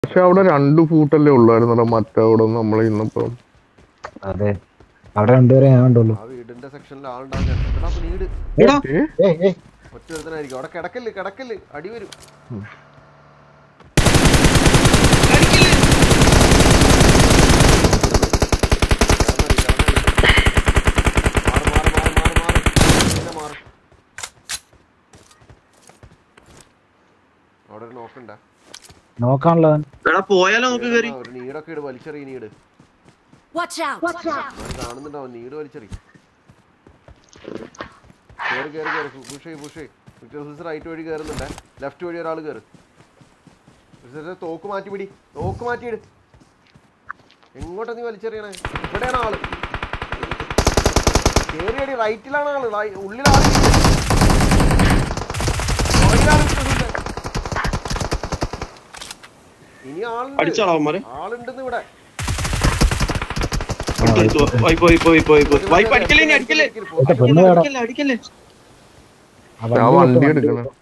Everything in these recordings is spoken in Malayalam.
പക്ഷെ അവിടെ രണ്ട് ഫൂട്ടല്ലേ ഉള്ളായിരുന്നല്ലോ മറ്റവിടെ നമ്മൾ ഇന്നപ്പോ അതെ അവിടെ രണ്ടുപേരെ ഞാൻ കണ്ടുള്ളൂ ആ വീടിന്റെ സെക്ഷനിൽ ആളുണ്ടാവും എടാ നീട് എടാ ഏ ഏയ് ഏയ് ഒറ്റ ഒരുത്തനായിരിക്കും അവിടെ കിടക്കല് കിടക്കല് അടി വരും അടിക്കില്ലേ മാറ്, മാറ്, മാറ്, മാറ്, മാറ്. ഇങ്ങനെ മാറ്. അവിടെ ഒരു നോക്കണ്ട നോക്കാണല്ലോ അവൻ. എടാ പോയാലോ നമുക്ക് കയറി ഒരു നീടൊക്കെ ഇട് വലിച്ചെറി നീട് Watch out! അവൻ കാണുന്നുണ്ടാവും നീട് വലിച്ചെറി കേറി കേറി കേറി പുഷ് ചെയ്യ് പുഷ് ചെയ്യ് റൈറ്റ് വഴി കയറുന്നുണ്ട് ലെഫ്റ്റ് വഴി ഒരാൾ കയറ് ഉച്ചസിസ് തോക്ക് മാറ്റി പിടി തോക്ക് മാറ്റിയിട് എങ്ങോട്ടാ നീ വലിച്ചെറിയണേ ഇവിടെയാണ് ആള് കേറിയടി റൈറ്റിലാണ് ആള് റൈ- ഉള്ളിലാണ് പുറകിലാണ് ഉച്ചസിസ്. ഇനി ആളുണ്ട് അടിച്ചാളോ അവന്മാരെ ആളുണ്ടെന്ന് ഇവിടെ എടുത്തെടുത്തു wipe wipe wipe wipe wipe അടിക്കല്ലേ ഇനി അടിക്കല്ലേ ഇവിടുത്തെ പെണ്ണ് വേണം അടിക്കല്ലേ അടിക്കല്ലേ ആ ആ വണ്ടി വണ്ടി വിട്ട് എടുക്കണം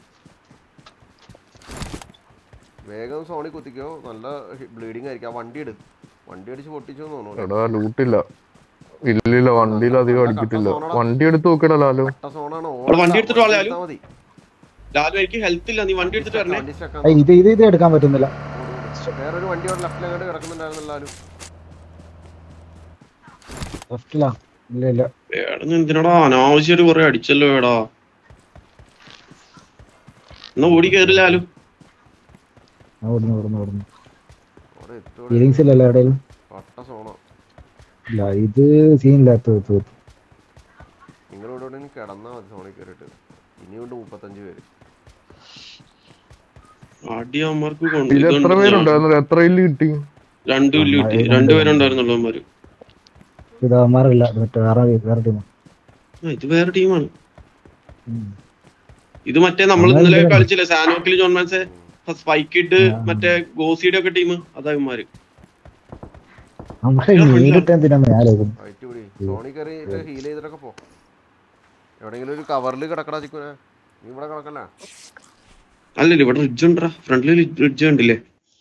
വേഗം സോണി കുത്തിക്കോ നല്ല ബ്ലീഡിങ് ആയിരിക്കും ആ വണ്ടി എടു വണ്ടി അടിച്ച് പൊട്ടിച്ചു തോന്നുന്നു എടാ ലൂട്ടില്ല ഇല്ലില്ല വണ്ടിയിൽ അധികം അടിച്ചിട്ടില്ല വണ്ടി എടുത്ത് നോക്കടാ ലാലു കട്ട സോണാണ് അവിടെ വണ്ടി എടുത്തിട്ട് വാ, ലാലു. മതി ലാലു എനിക്ക് ഹെൽത്ത് ഇല്ല നീ വണ്ടി എടുത്തിട്ട് വരണേ വണ്ടി stuck ഏയ്, ആണ്. ഇത് ഇത് ഇത് എടുക്കാൻ പറ്റുന്നില്ല വേറൊരു വണ്ടി അവിടെ ലെഫ്റ്റിൽ അങ്ങോട്ട് കിടക്കുന്നുണ്ടായിരുന്നു എല്ലാവരും ലെഫ്റ്റിലാ ഇല്ല ഇല്ല വേട എന്തിനടാ അനാവശ്യമായിട്ട് കുറെ അടിച്ചല്ലോ വേടാ എന്നാ ഓടി കയറി ലാലു ഞാൻ ഓടുന്നു ഓടുന്നു ഓടുന്നു അവിടെ എത്തോടെ ഫീലിങ്സ് ഇല്ലല്ലോ എവിടെയും കട്ട സോണ ഇല്ല ഇത് സീനില്ലാത്ത തീർത്തു നിങ്ങളിവിടെ എവിടെയും കിടന്നാ മതി സോണിൽ കയറിയിട്ട് ഇനിയുണ്ട് മുപ്പത്തഞ്ച് പേര് അടി അവന്മാർക്ക് കൊണ്ട് ഇതിൽ എത്ര ഇതുണ്ട്. പേരുണ്ടായിരുന്നു എത്ര ഇല്ല് കിട്ടി രണ്ട് വില്ല് കിട്ടി രണ്ടുപേരുണ്ടായിരുന്നുള്ളൂ അവന്മാര് ഇത് അവന്മാരല്ല മറ്റേ വേറെ വേറെ ടീം ആ, ഇത് വേറെ ടീമാണ് ഇത് മറ്റേ നമ്മൾ ഇന്നലെ കളിച്ചില്ലേ സാനോക്കിൽ ജോൺ മാൻസെ സ്പൈക്ക് ഇട്ട് മറ്റേ ഗോസിയുടെ ഒക്കെ ടീം അതാ ഇവന്മാര് നമ്മളെ നേരിട്ട് എന്തിനാണ് ഞാൻ ആലോചിക്കുന്നത് ഫൈറ്റ് പിടി സോണി കയറിയിട്ട് ഹീൽ ചെയ്തിട്ടൊക്കെ പോ എവിടെയെങ്കിലും ഒരു കവറിൽ കിടക്കടാ ചിക്കുനെ നീ ഇവിടെ കിടക്കല്ലേ അല്ലല്ലോ ഇവിടെ റിഡ്ജ് ഉണ്ടാ ഫ്രണ്ടില് റിഡ്ജ് കണ്ടില്ലേ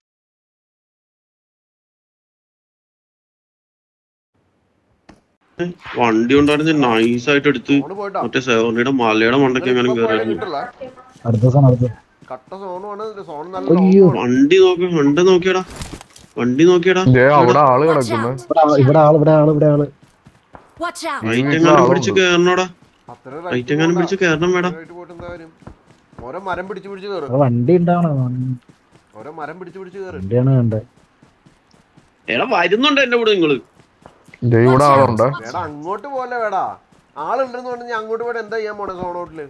ഏ, വണ്ടി ഉണ്ടായിരുന്ന നൈസ് ആയിട്ട് എടുത്ത് സോണ് പോയിട്ടാ മറ്റേ സേവറിയുടെ മലയുടെ മണ്ടയ്ക്ക് എങ്ങനെ ഇപ്പൊ പോയാലും കയറി കിട്ടില്ല അടുത്ത ദിവസം അടുത്ത കട്ട സോണുമാണ് സോൺ നല്ല അയ്യോ. long ആണ്. വണ്ടി നോക്കി വണ്ടി നോക്കിയടാ വണ്ടി നോക്കിയടാ ദേ അവിടെ ആള് കിടക്കുന്നു ഇവിടെ ആള് ഇവിടെ ആള് ഇവിടെ ആള് ഇവിടെ ആള് Watch out! ഈ റൈറ്റ് വീട്ടിൽ എങ്ങാനും ആളുണ്ട്. പിടിച്ച് കേറണോടാ അത്ര റൈറ്റ് എങ്ങാനും പിടിച്ച് കേറണം വേടാ റൈറ്റ് പോയിട്ട് എന്താ കാര്യം ഓരോ മരം പിടിച്ച് പിടിച്ച് കയറും ഇവിടെ വണ്ടി ഉണ്ടാവണം ഓരോ മരം പിടിച്ച് പിടിച്ച് കയറും വണ്ടിയാണ് കണ്ടത് എടാ വരുന്നുണ്ട് എന്റെ കൂടെ നിങ്ങള് ദേ ഇവിടെ ആളുണ്ട് വേടാ അങ്ങോട്ട് പോലെ വേടാ ആളുണ്ടെന്ന് പറഞ്ഞാൽ അങ്ങോട്ട് പോയിട്ട് എന്താ ചെയ്യാൻ പോണേ സോണോട്ടില്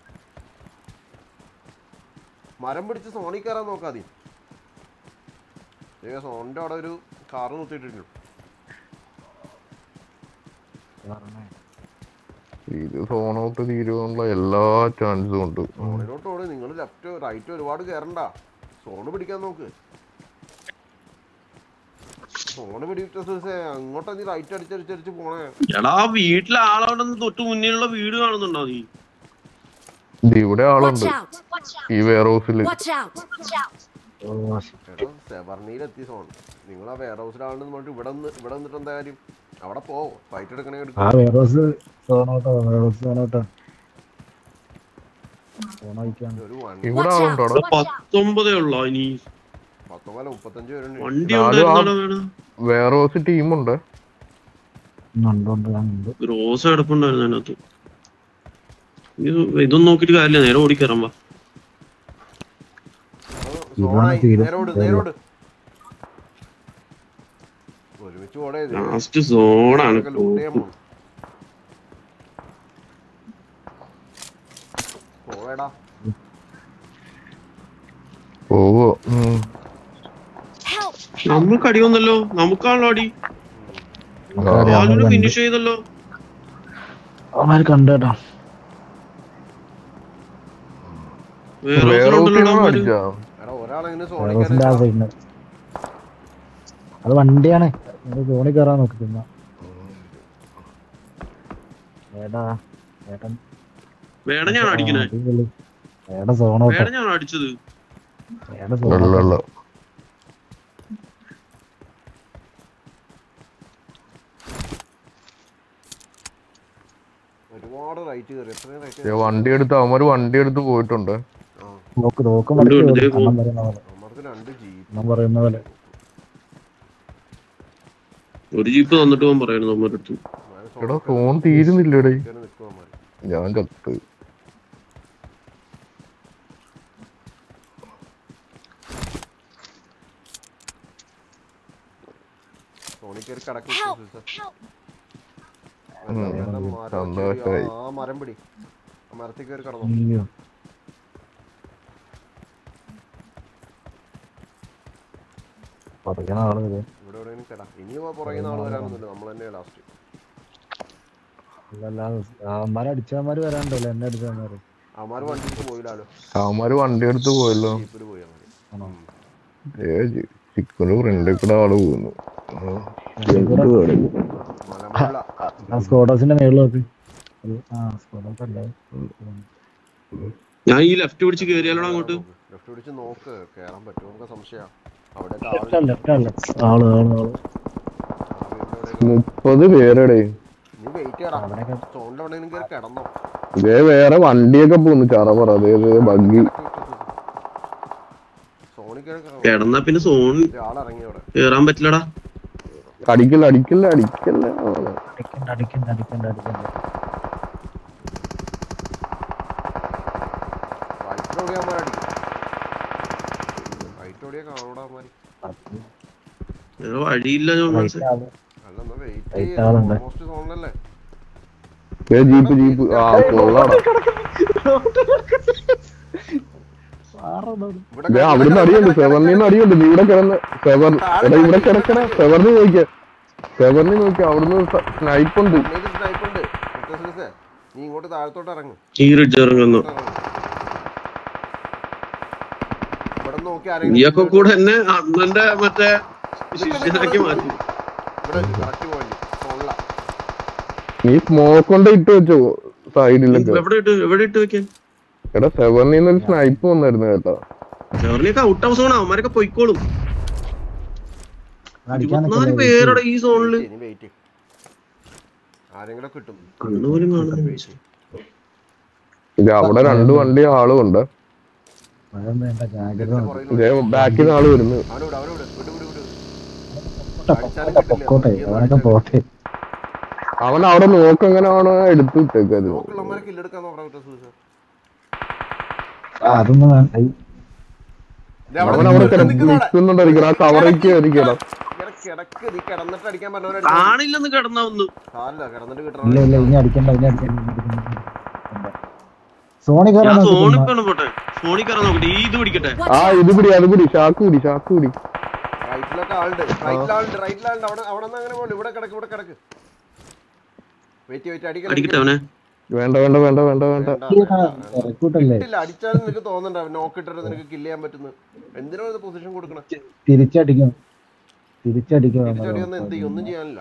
മരം പിടിച്ച് സോണിൽ കയറാൻ നോക്കാതി സോണിന്റെ അവിടെ ഒരു കാറ് നിർത്തിയിട്ടുണ്ട് ഇത് സോണോട്ട് തീരുവാനുള്ള എല്ലാ ചാൻസും ഉണ്ട് ഉം. സോണിലോട്ട് ഓടി നിങ്ങൾ ലെഫ്റ്റ് റൈറ്റ് ഒരുപാട് കയറണ്ട സോണ് പിടിക്കാൻ നോക്ക് സോണ് പിടിച്ച ദിവസം അങ്ങോട്ടാ നീ റൈറ്റ് അടിച്ചടിച്ചടിച്ച് പോണേ എടാ വീട്ടിലെ ആളവിടെ തൊട്ട് മുന്നിലുള്ള വീട് കാണുന്നുണ്ടോ നീ ദേ ഇവിടെ Watch ആളുണ്ട് out! ഈ വെയർ ഹൗസിൽ Watch out! എടാ സെബർണിയിലെത്തി സോൺ നിങ്ങൾ ആ വെയർ ഹൗസിലാണെന്ന് പറഞ്ഞിട്ട് ഇവിടെ നിന്ന് ഇവിടെ നിന്നിട്ട് എന്താ കാര്യം അവിടെ പോ ഫൈറ്റ് എടുക്കണേ ആ എടുക്കും വേറോസ് സോണോട്ടോ വേറോസ് സോണോട്ടോ സോണോയ്ക്കാണ് ഒരു വൺ ഇവിടെ Watch ആളുണ്ടോ out! അവിടെ പത്തൊമ്പതേ ഉള്ളോ ഇനി പത്തൊമ്പത് മുപ്പത്തഞ്ച് പേരുണ്ട് വണ്ടി നാലും ആ- ഉണ്ടായിരുന്നോടാ വേണം വെയർ ഹൗസ് ടീമുണ്ട് ഉണ്ട് ഉണ്ട് ഉണ്ട് റോസ് കിടപ്പുണ്ടായിരുന്നു അതിനകത്ത് ഇത് ഇതൊന്നും നോക്കിട്ട് കാര്യമില്ല നേരെ ഓടിക്കയറാൻ വാ സോണായി തീരും. നേരോട് നേരോട് ഒരുമിച്ച് ഓടേ ലാസ്റ്റ് സോണാണ് ലൂട്ട് ചെയ്യാൻ പോണം പോവേടാ പോവോ ഉം. Help! നമ്മൾക്ക് അടി വന്നല്ലോ നമുക്കാണല്ലോ അടി ആലൂര് ഫിനിഷ് ചെയ്തല്ലോ അവന്മാര് കണ്ടേട്ടാ വേറെ വെയർ ഉണ്ടല്ലോ ഹൗസിൽ അടിച്ചാ എടാ ഒരാളെങ്ങനെ വേറോസിന്റെ ആ സോണിക്കാൻ സൈഡിന് അത് വണ്ടിയാണ് സോണി കയറാൻ നോക്കി പിന്നെ ഏടാ ഏട്ടൻ വേട ഞാൻ അടിക്കണേ ഏടാ സോണോട്ടോ വേട ഞാൻ അടിച്ചത് ഏടാ സോണോട്ടോ അല്ലല്ല ഒരുപാട് റൈറ്റ് കയറി എത്രയും റൈറ്റ് ദേ വണ്ടി എടുത്ത് അവന്മാര് വണ്ടി എടുത്ത് പോയിട്ടുണ്ട് ആ നോക്ക് നോക്ക് ഉണ്ട്, മടക്കി ഉണ്ട്, ഓടും. അണ്ണൻ പറയുന്ന പോലെ അവന്മാർക്ക് രണ്ട് ജീപ്പ് അണ്ണൻ പറയുന്ന പോലെ ഒരു ജീപ്പ് തന്നിട്ട് പോകാൻ പറയണത് നമ്മുടെ അടുത്ത് എടാ ഫോൺ തീരുന്നില്ലടേ നിൽക്കും അവന്മാര് ഞാൻ ചത്ത് സോണി കയറി കിടക്കും Help! സിസ്റ്റർ. Help! വേണ്ട, ഉം, വേണ്ട, ഉം, മരം സന്തോഷായി. ചെടി, ആ മരം പിടി ആ മരത്തിൽ കയറി കിടന്നു അയ്യോ പറയുന്ന ആള് വരെ ഇവിടെ എവിടെയെങ്കിലും കിട ഇനി പുറകെ നാൾ വരാനൊന്നുമില്ല നമ്മൾ തന്നെ ലാസ്റ്റ് അല്ലല്ലാതെ അവന്മാരെ അടിച്ചവന്മാര് വരാണ്ടല്ലോ എന്നെ അടിച്ചവന്മാര് അവന്മാര് വണ്ടിക്ക് പോയില്ലാലോ അവന്മാര് വണ്ടി എടുത്ത് പോയല്ലോ ജീപ്പിൽ പോയി അവന്മാര് ആണോ ഏ ചിക്കന് ഫ്രണ്ടിൽ കൂടെ ആള് പോകുന്നു ആ, എന്ത് കളി. മലമുള്ള ആ സ്കോഡോസിന്റെ മേളിൽ നോക്ക് അത് ആ സ്കോഡോസ് അല്ലേ ഞാൻ ഈ ലെഫ്റ്റ് പിടിച്ച് കയറിയാലോ അങ്ങോട്ട് ലെഫ്റ്റ് പിടിച്ച് നോക്ക് കേറാൻ പറ്റുമോ നമുക്ക് സംശയം അവിടെ ലെഫ്റ്റ് അല്ല ലെഫ്റ്റ് അല്ല ആള് ആള് ആള് മുപ്പത് പേരടേ നീ വെയിറ്റ് ചെയ്യടാ അവിടെയൊക്കെ സോണിൽ എവിടെയെങ്കിലും കയറി കിടന്നോ ഇതേ വേറെ വണ്ടിയൊക്കെ പോന്നു ചറ പറ അതേ ബഗ്ഗി സോണി കയറി കിടന്നോ കിടന്നാ പിന്നെ സോൺ ആളിറങ്ങി അവിടെ കേറാൻ പറ്റില്ലടാ അടിക്കില്ല അടിക്കില്ല അടിക്കില്ല അവനെ. അടിക്കണ്ട അടിക്കണ്ട അടിക്കണ്ട അടിക്കണ്ട റൈറ്റ് ഓടിയാ അടിക്കും റൈറ്റ് ഓടിയാ കാണൂടാ അവന്മാര് വേറെ വഴിയില്ല ജോൺമാൻസ് റൈറ്റ് ആള് അല്ല എന്നാ വെയിറ്റ് Right ചെയ്യാം ആളുണ്ട്. ഓൾമോസ്റ്റ് സോണിലല്ലേ ദേ ജീപ്പ് ജീപ്പ് ആ കൊള്ളാടാ ഇവിടെ ദേ അവിടുന്ന് അടിയുണ്ട് സെവറിന് അടിയുണ്ട് നീ ഇവിടെ കിടന്ന് സെവർ എടാ ഇവിടെ കിടക്കണ സെവറിന് നോക്കിയ സെവറിന് നോക്കിയ അവിടുന്ന് സ്നൈപ്പ് ഉണ്ട് സ്നൈപ്പ് ഉണ്ട് മുത്തശ്ശിസേ, നീ ഇങ്ങോട്ട് താഴത്തോട്ട് ഇറങ്ങും ഈ റിഡ്ജ് ഇറങ്ങുന്നു ഇവിടെ നോക്കി നീയൊക്കെ കൂടെ എന്നെ അണ്ണന്റെ മറ്റേ ശിഷ്യനാക്കി മാറ്റി ഇവിടെ കറക്റ്റ് പോയിന്റ് സോണില നീ സ്മോക്ക് കൊണ്ട് ഇട്ട് വെച്ചോ സൈഡിലൊക്കെ എവിടെ ഇട്ട് എവിടെ ഇട്ട് വെക്കാൻ എടാ സെവറിന് ഒരു സ്നൈപ്പ് വന്നായിരുന്നു കേട്ടോ ചെറിയൊക്കെ ഔട്ട് ഹൗസ് ആണ് അവന്മാരൊക്കെ പൊയ്ക്കോളും അടിക്കാൻ ഇരുപത്തിനാല് പേരുടെ ഈ സോണില് ഇനി വെയിറ്റ് ആരെങ്കിലും കിട്ടും കണ്ണുപോലും കാണുന്നില്ല ഇത് അവിടെ രണ്ട് വണ്ടി ആളും ഉണ്ട് അതൊന്നും വേണ്ട ജാഗ്രത മതി. ഇതേ ബാക്കിൽ നിന്ന് ആള് വരുന്നു അവനോട് അവനോട് വിട് വിട് വിട് പൊക്കോട്ടെ, പൊക്കോട്ടെ അവനൊക്കെ പോട്ടെ അവൻ അവിടെ നോക്ക് എങ്ങനെയാണോ എടുത്തു വിട്ടേക്കത് നോക്കുള്ളമാരെ കില്ലെടുക്കാൻ നോക്കണം കേട്ടോ സൂസ ആ, അതൊന്നും വേണ്ട ഐ, അവൻ അവിടെ നിൽക്കുന്നുണ്ടായിരിക്കണം ആ കവറേക്ക് ആയിരിക്കണം കിടക്ക് നീ കിടന്നിട്ട് അടിക്കാൻ പറഞ്ഞവരെ കാണില്ലെന്ന് കിടന്ന ഒന്ന് സാറില്ല കിടന്നിട്ട് ഇല്ല കിട്ടണം ഇല്ല ഇനി അടിക്കണ്ട ഇനി അടിക്കണ്ട ഇനി അടിക്കണ്ട. വേണ്ട. സോണി കയറാൻ ഞാൻ നോക്ക് സോണിൽ ചുമ്മാ. പോണം പോട്ടെ സോണിൽ കയറാൻ നോക്കട്ടെ ഈ ഇത് പിടിക്കട്ടെ ആ ഇത് പിടി അത് പിടി ഷാക്ക് പിടി ഷാക്ക് പിടി റൈറ്റിലൊക്കെ ആളുണ്ട് റൈറ്റിലാളുണ്ട് റൈറ്റിലാളുണ്ട് അവിടെ അവിടെ നിന്ന് അങ്ങനെ പോകണ്ട ഇവിടെ കിടക്ക് ഇവിടെ കിടക്ക് വെയിറ്റ് വെയിറ്റ് അടിക്കട്ടെ അടിക്കല അവനെ വേണ്ട വേണ്ട വേണ്ട വേണ്ട വേണ്ട ഇറക്കൂട്ടല്ലേ ഇല്ല അടിച്ചാലും നിനക്ക് തോന്നണ്ട നോക്കിട്ടിട്ട് നിനക്ക് കില്ല് ചെയ്യാൻ പറ്റുന്നു എന്തിനാണ് ഇത് പൊസിഷൻ കൊടുക്കണം തിരിച്ചടിക്കും തിരിച്ചടിക്കും തിരിച്ചടി ഒന്നും എന്ത് ചെയ്യും ഒന്നും ചെയ്യാനില്ല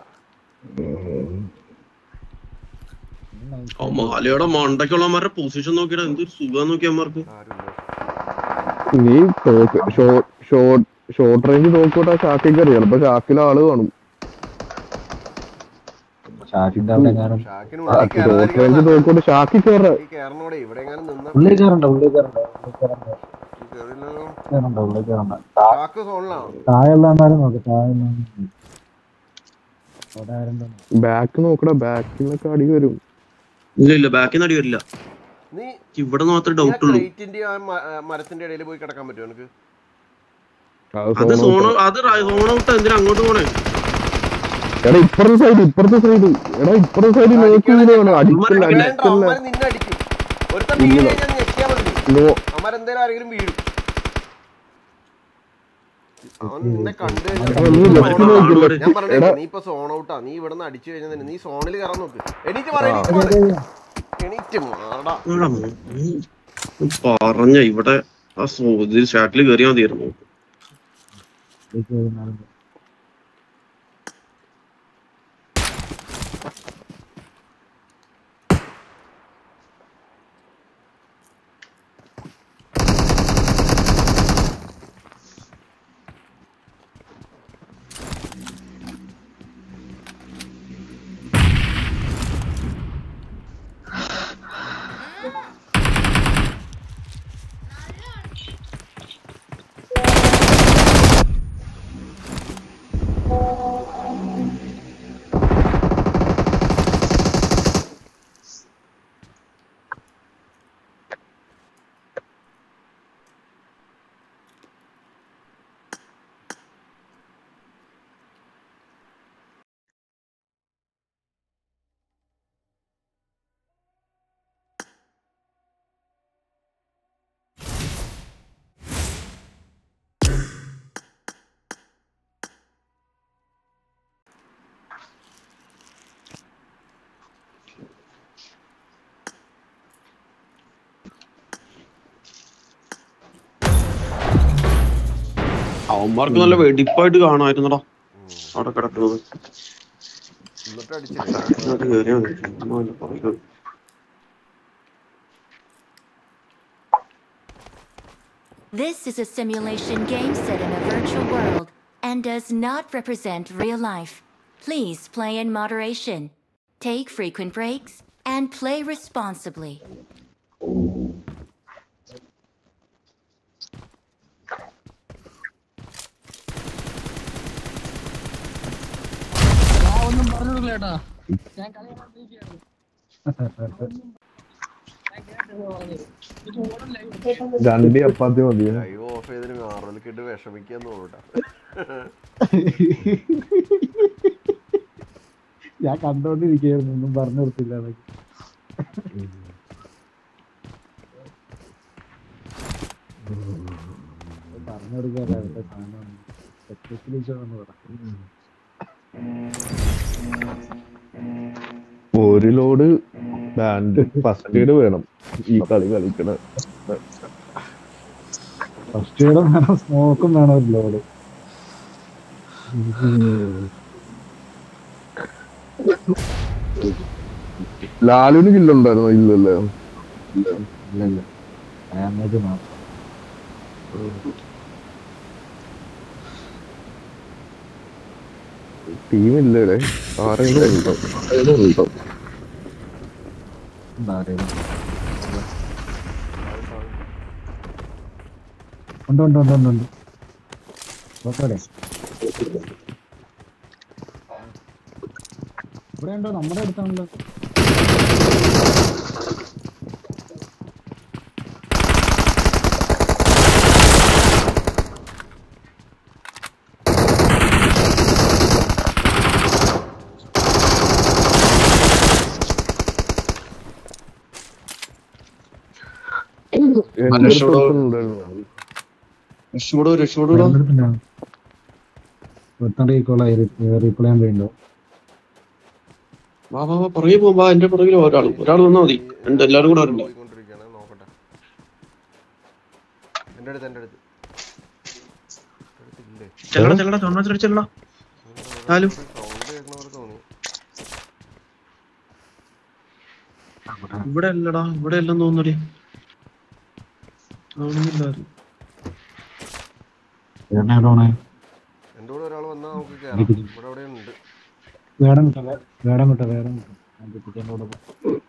ആ മാലയുടെ മണ്ടയ്ക്കുള്ളവന്മാരുടെ പൊസിഷൻ നോക്കിയാ എന്തൊരു സുഖം നോക്കിയ അമ്മമാർക്ക് ആരുമില്ല നീ തോക്ക് ഷോർട്ട് ഷോർട്ട് ഷോർട്ട് റേഞ്ച് നോക്കോട്ടെ ഷാക്കിക്ക് അറിയാം ചിലപ്പോ ഷാക്കിൽ ആള് കാണും ഷാഫിന്റെ അവിടെ എങ്ങാനും ഷാക്കിന് ഷോർട്ട് റേഞ്ച് നോക്കോട്ടെ ഷാക്കി കയറ ഈ കേരളോടെ ഇവിടെ എങ്ങാനും നിന്ന ഉള്ളിൽ കയറണ്ട ഉള്ളിൽ കയറണ്ട ഉള്ളിൽ കയറണ്ട കേറില്ലല്ലോ കയറണ്ട ഉള്ളിൽ കയറണ്ട ഷാക്ക് സോണിലാണ് താഴെയുള്ളവന്മാരെ നോക്ക് താഴെ അവിടെ ആരുണ്ടോ ബാക്ക് നോക്കടാ ബാക്കിൽ നിന്നൊക്കെ അടി വരും ഇല്ല ഇല്ല ബാക്കിൽ നിന്ന് അടി വരില്ല നീ ഇവിടെ മാത്രമേ ഡൗട്ട് ഉള്ളൂ ക്രേറ്റിന്റെ ആ മ- ആ മരത്തിന്റെ ഇടയിൽ പോയി കിടക്കാൻ പറ്റുമോ നിനക്ക് അത് സോൺ അത് സോൺ ഔട്ട് എന്തിനാ അങ്ങോട്ട് പോണേ എടാ ഇപ്പുറത്തെ സൈഡ് ഇപ്പുറത്തെ സൈഡ് എടാ ഇപ്പുറത്തെ സൈഡ് നോക്കിയാണ് അടിക്കല്ല വേണ്ട അടിക്കല്ല അവന്മാര് നിന്നെ അടിക്കും ഒരുത്തൻ വീണ് കഴിഞ്ഞാൽ ഞെക്കിയാ മതി നോ അവന്മാരെന്തേലും ആരെങ്കിലും വീഴും അവൻ നിന്നെ കണ്ടു എടാ, നീ കഴിഞ്ഞാൽ ലെഫ്റ്റ് നോക്കില്ല ഞാൻ പറഞ്ഞേ എടാ നീ ഇപ്പൊ സോൺ ഔട്ടാ നീ ഇവിടെ നിന്ന് അടിച്ചു കഴിഞ്ഞാൽ തന്നെ നീ സോണിൽ കയറാൻ നോക്ക് എണീറ്റ് മാറി എണീറ്റ് മാറി എണീറ്റ് മാറടാ എടാ, ഉം. പറഞ്ഞ ഇവിടെ ആ സോ- ഇതിൽ ഷാക്കിൽ കയറിയാൽ മതിയായിരുന്നു അവന്മാർക്ക് നല്ല വെടിപ്പായിട്ട് കാണാമായിരുന്നടാ അവിടെ കിടക്കുന്നത് എന്നിട്ട് അടിച്ചില്ല ഇങ്ങോട്ട് കേറിയാ മതി. ചുമ്മാ വല്ല പറയുന്നത്. This is a simulation game set in a virtual world and does not represent real life. Please play in moderation, take frequent breaks, and play responsibly. രണ്ട് ചപ്പാത്തി മതി ലൈവ് ഓഫ് ചെയ്തിന് മാറലിക്ക് ഇട്ട് വിഷമിക്കാൻ തോന്നൂട്ടാ ഞാൻ കണ്ടോണ്ടിരിക്കുകയായിരുന്നു ഒന്നും പറഞ്ഞു കൊടുത്തില്ല അതൊക്കെ പറഞ്ഞു കൊടുക്കാല്ല അവരുടെ സാധനം സെക്രട്ടറി ചോന്ന് പറ ഒരു ലോഡ് ബാൻഡ് ഫസ്റ്റ് എയ്ഡ് വേണം ഈ കളി കളിക്കണ ഫസ്റ്റ് എയ്ഡും വേണം സ്മോക്കും വേണം ഒരു ലോഡ് ലാലുവിന് കില്ലുണ്ടായിരുന്നോ ഇല്ലല്ലേ ഇല്ലല്ല ഡാമേജ് മാത്രം ടീമില്ലേ ആരെങ്കിലും ഉണ്ടോ ആരെങ്കിലും ഉണ്ടോ എന്താ അറിയില്ല ഉണ്ട് ഉണ്ട് ഉണ്ട് ഉണ്ട് ഉണ്ട് ഓക്കെ ഇവിടെ ഉണ്ടോ നമ്മുടെ അടുത്താണല്ലോ എന്റെ രക്ഷപ്പെടോ? അടുത്ത് ഉണ്ടായിരുന്നു. രക്ഷപ്പെടൂ രക്ഷപ്പെടൂടാ ഒരുത്തൻ റീകോളായി റീകോൾ ചെയ്യാൻ വേണ്ടോ വാ വാ വാ പുറകെ പോകുമ്പോ എന്റെ പുറകിൽ ഒരാൾ ഒരാൾ വന്നാ മതി രണ്ട് എല്ലാരും കൂടെ വരണ്ടേ പോയിക്കൊണ്ടിരിക്കുകയാണ് നോക്കട്ടെ എന്റെ അടുത്ത് എന്റെ അടുത്ത് അടുത്തില്ലേ ചെല്ലടാ ചെല്ലടാ ചോന്നാച്ചടി ചെല്ലടാ ലാലു സൗണ്ട് കേൾക്കണ പോലെ തോന്നി ഇവിടെ അല്ലടാ ഇവിടെ അല്ലെന്ന് തോന്നുന്നടി കാണുന്നില്ലാരും എവിടെയാണ് എന്റെ കൂടെ ഒരാൾ വന്നാൽ നമുക്ക് കയറാം ഇവിടെ എവിടെ ഉണ്ട് വേടം വിട്ടോ വേടം വിട്ടോ വേടം വിട്ടോ ഞാൻ കുട്ടിൻ്റെ കൂടെ പോ-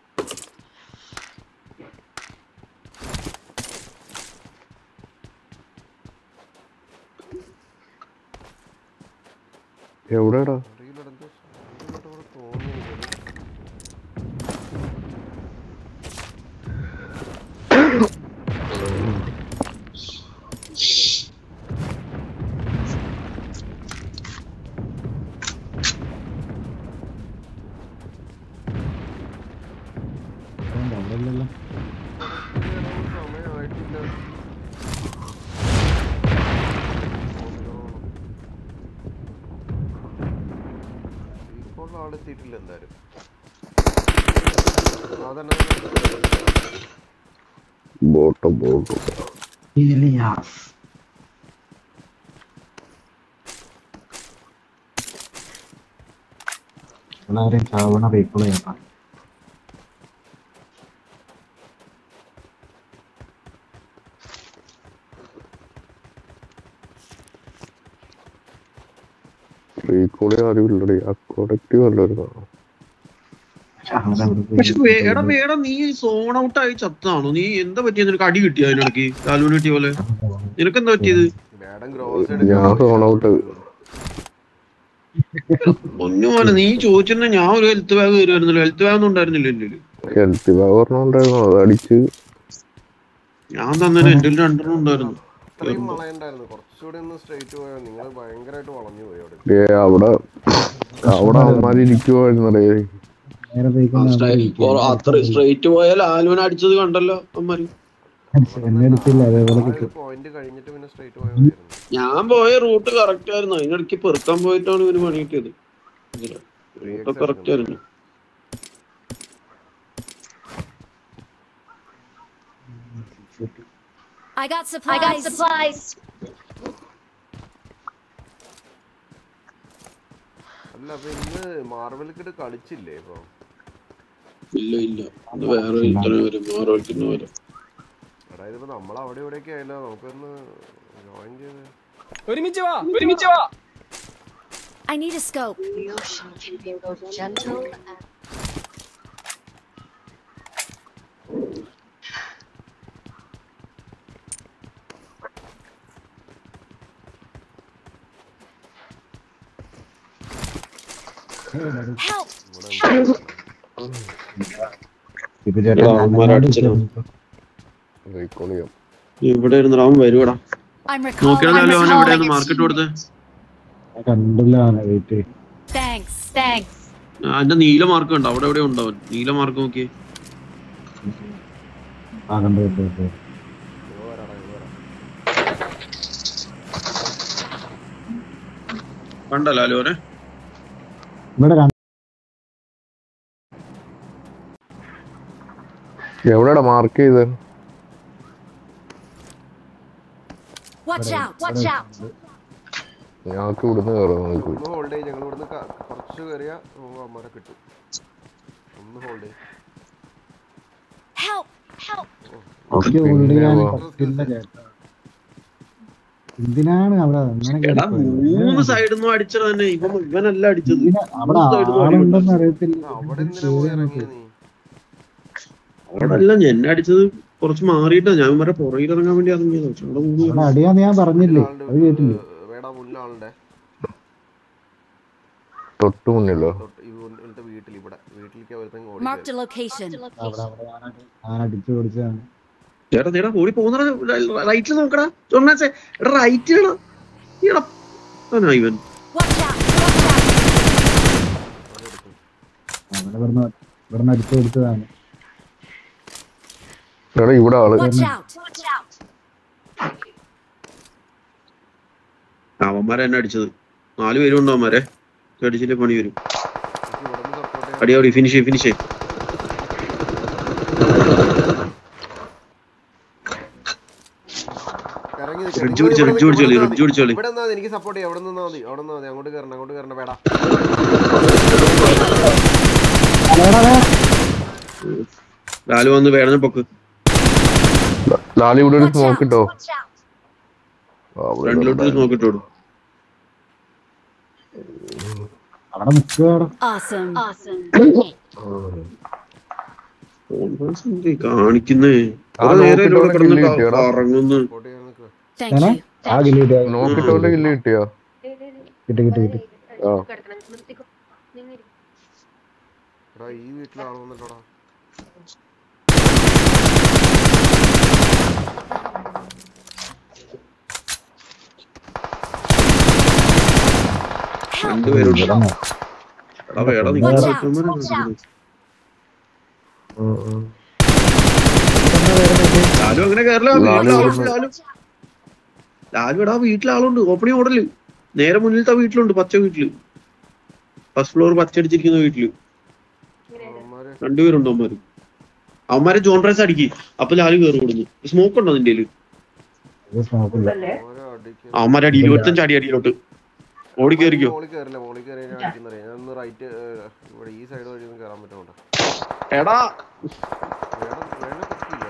എവിടെടാ അറിയില്ല എന്തോ sound കേട്ട പോലെ തോന്നി എനിക്കത്. വേണ്ട, അവിടെ ഇല്ലല്ലോ കേറാൻ സമയമായിട്ടില്ല ഇപ്പോൾ ആളെത്തിയിട്ടില്ല എന്തായാലും അതന്നെ ബോട്ടം ബോട്ടും എല്ലാവരെയും ചാവണ റീകോൾ ചെയ്യണം റീകോളി ആരും ഇല്ലടി അക്കോഡക്റ്റീവ് അല്ലായിരുന്നു അവരവിടെ പോയി പക്ഷെ വേ- എടാ വേടാ നീ സോൺ ഔട്ട് ആയി ചത്താണോ നീ എന്താ പറ്റിയത് നിനക്ക് അടി കിട്ടിയ അതിനിടയ്ക്ക് ലാലുവിന് കിട്ടിയ പോലെ നിനക്ക് എന്താ പറ്റിയത് മാഡം ഗ്രോസ് ഞാൻ സോൺ ഔട്ട് ഒന്നും പോലെ നീ ചോദിച്ചിരുന്ന ഞാൻ ഒരു ഹെൽത്ത് ബാഗ് വരുമായിരുന്നല്ലോ ഹെൽത്ത് ബാഗ് ഒന്നും ഉണ്ടായിരുന്നില്ല എന്റെ കയ്യില്. ഹെൽത്ത് ബാഗ് പറഞ്ഞോണ്ടായിരുന്നു അത് അടിച്ച് ഞാൻ തന്നെ എന്റെ കയ്യില് രണ്ടെണ്ണം ഉണ്ടായിരുന്നു ഇത്രയും വളയുണ്ടായിരുന്നു കുറച്ചുകൂടി ഒന്ന് സ്ട്രൈറ്റ് പോയാൽ നിങ്ങൾ ഭയങ്കരമായിട്ട് വളഞ്ഞു പോയി അവിടെ ഏ അവിടെ അവിടെ അവന്മാര് ഇരിക്കുവായിരുന്നടേ നേരെ പോയിക്കൊണ്ട് അത്ര സ്ട്രൈറ്റ് പോയാൽ ആലുവിനെ അടിച്ചത് കണ്ടല്ലോ അമ്മമാര് എന്നെ എടുത്തില്ല അതേപോലെ കിട്ടും പോയിന്റ് കഴിഞ്ഞിട്ട് പിന്നെ സ്ട്രൈറ്റ് പോയാൽ മതിയായിരുന്നു ഞാൻ പോയ റൂട്ട് കറക്റ്റ് ആയിരുന്നു അതിനിടയ്ക്ക് പെറുക്കാൻ പോയിട്ടാണ് ഇവന് പണി കിട്ടിയത് റൂട്ട് കറക്റ്റ് ആയിരുന്നു I got supplies. I got supplies. അല്ല അപ്പൊ ഇന്ന് മാർവൽ കിഡ് കളിച്ചില്ലേ ഇപ്പൊ ഇല്ല ഇല്ല ഇത് വേറെ ഇത്ര വരും വേറെ ഒരുത്തിന് വരും അതായത് ഇപ്പൊ നമ്മൾ അവിടെ ഇവിടെയൊക്കെ ആയല്ലോ നമുക്കൊന്ന് ജോയിൻ ചെയ്ത് ഒരുമിച്ച് വാ ഒരുമിച്ച് വാ I need a scope. The ocean can be both gentle and Help! ഇത് ചേട്ടാ എടാ, അവന്മാരെ അടിച്ചല്ലോ. റീകോൾ ചെയ്യാം ഇവിടെ ഇരുന്ന് അവൻ വരുവാടാ I'm recalling. നോക്കിയാലും I'm അവൻ ഇവിടെ recalling. മാർക്കറ്റ് കൊടുത്ത് കണ്ടില്ല വെയിറ്റ് Thanks. Thanks. അതിന്റെ നീല മാർക്ക് ഉണ്ട് അവിടെ എവിടെ ഉണ്ട് അവൻ നീല മാർക്ക് നോക്കി ആ കണ്ടു കണ്ടു കണ്ടു ഇവ വരാടാ ഇവ വരാം കണ്ടല്ലോ അല്ലോനെ ഇവിടെ രണ്ട് എവിടെയാടാ മാർക്ക് ചെയ്ത് Watch out. Watch out. ഞങ്ങൾക്ക് ഇവിടുന്ന് കയറാം നോക്കി ഒന്ന് ഹോൾഡ് ചെയ്ത് ഞങ്ങൾ ഇവിടുന്ന് ക- കുറച്ച് കയറിയ അമ്മമാരെ കിട്ടും ഒന്ന് ഹോൾഡ് ചെയ്ത് Help. Help. എനിക്ക് പിന്നെ hold ചെയ്യാൻ വാ. പറ്റില്ല ചേട്ടാ എന്തിനാണ് അവിടെ അങ്ങനെ എടാ കിടക്കുന്നത്? മൂന്ന് സൈഡിൽ നിന്നും അടിച്ചത് തന്നെ ഇവൻ ഇവനല്ല അടിച്ചത് ഇതിന് അവിടെ മൂന്ന് side ന്നും അടി ആളുണ്ടെന്ന് അറിയത്തില്ല അവിടെ എന്തിനാ പോയി ഇറങ്ങിയ നീ അവിടെ അല്ല എന്നെ അടിച്ചത് കുറച്ച് മാറിയിട്ടാ ഞാൻ ഇവരെ പുറകിൽ ഇറങ്ങാൻ വേണ്ടി ഇറങ്ങിയത് പക്ഷെ അവിടെ മൂന്ന് അവിടെ അടിയാന്ന് ഞാൻ പറഞ്ഞില്ലേ അത് കേട്ടില്ലേ വേടാ മുന്നാളുടെ തൊട്ട് മുന്നിലോ തൊട്ട് ഇവന്റെ വീട്ടിൽ ഇവിടെ വീട്ടിലേക്ക് ഒരുത്തങ്ങ് Marked ഓടി a location. അവിടെ അവിടെ ഞാനടി- ഞാൻ അടിച്ചു കൊടുത്തതാണ് ചേട്ടാ ചേട്ടാ ഓടി പോകുന്ന റൈറ്റിൽ നോക്കടാ ചൊണ്ണാച്ചേ എടാ റൈറ്റ് ചെയ്യണം ഈടാ അവനാ ഇവൻ Watch out. Watch out. അവിടെ ഇവിടുന്ന് ഇവിടുന്ന് അടിച്ചു കൊടുത്തതാണ് എടാ ഇവിടെ ആള് Watch out. Watch out. അവന്മാരെ എന്നെ അടിച്ചത് നാല് പേരും ഉണ്ടോ അവന്മാരെ അടിച്ചില്ലേ പണി വരും എനിക്ക് ഇവിടെ നിന്ന് സപ്പോർട്ട് അടി അടി ഫിനിഷ് ഫിനിഷ് ഇറങ്ങി നിൽക്ക്. റിഡ്ജ് നിങ്ങൾ പിടിച്ചോ, ഇവിടെ റിഡ്ജ് പിടിച്ചോ, നിൽക്ക്, റിഡ്ജ് പിടിച്ചോ. ഇവിടെ നിന്നാ മതി, എനിക്ക് സപ്പോർട്ട് ചെയ്യാം അവിടെ നിന്നാ മതി അവിടെ നിന്നാ മതി അങ്ങോട്ട് കയറണം അങ്ങോട്ട് കയറണം അങ്ങോട്ട് കയറണം വേടാ ലാലു വന്ന് വേടനെ പൊക്ക് ലാലി ഇവിടെ ഒരു Watch സ്മോക്ക് out. ഇട്ടോ Watch out. ആ, അവിടെ ഫ്രണ്ടിലോട്ട് നോക്കിട്ടോളൂ അവിടെ നിൽക്കുക Awesome. awesome. കോൺഫിഡൻസ് എന്ത് കാണിക്കുന്നേ ആ, കുറെ നേരം ഇവിടെ നോക്കിയിട്ട് കിടന്ന് കില്ല് കിട്ടിയോടാ. കറങ്ങുന്നു സപ്പോർട്ട് ചെയ്യാൻ നിൽക്കുക Thank ഏനെ? you. ആ കിലി കിട്ടിയ നോക്കിട്ടോന്റെ കില്ല് കിട്ടിയോ കിട്ടി കിട്ടി കിട്ടി ആ എടാ ഈ വീട്ടിൽ ആൾ വന്നിട്ടോടാ രണ്ടുപേരും ഉണ്ട്. ഇവിടെ എടാ വേട Watch നിങ്ങൾ out. Watch out. ലാലു അങ്ങനെ കേറില്ല ലാലു വീട്ടിലാളുണ്ട് ഇവിടുന്ന് ലാലു ലാലു എടാ വീട്ടിലാളുണ്ട് ഓപ്പണിംഗ് ഓർഡറില് നേരെ മുന്നിലത്തെ വീട്ടിലുണ്ട് പച്ച വീട്ടില് ഫസ്റ്റ് ഫ്ലോർ പച്ചടിച്ചിരിക്കുന്ന വീട്ടില് അവന്മാര് രണ്ടുപേരുണ്ട് അവന്മാര് അവന്മാരെ ജോൺ റൈസ് അടിക്കി അപ്പൊ ലാലു കയറി കൊടുന്നു സ്മോക്ക് ഉണ്ടോ നിന്റെ ഇത് സ്മോക്കില്ല ഓരോ അടിക്ക് അവന്മാരെ അടിയിൽ ഒരുത്തൻ ചാടി അടിയിലോട്ട് ഓടി കയറിക്കോ മോളിൽ കയറില്ല മോളിൽ കയറി ഞാൻ അടിക്കുന്നറിയാം ഞാൻ ഒന്ന് റൈറ്റ് ഇവിടെ ഈ സൈഡ് വഴി ഒന്ന് കയറാൻ പറ്റുന്നുണ്ട് എടാ വേണം വേണം പറ്റില്ല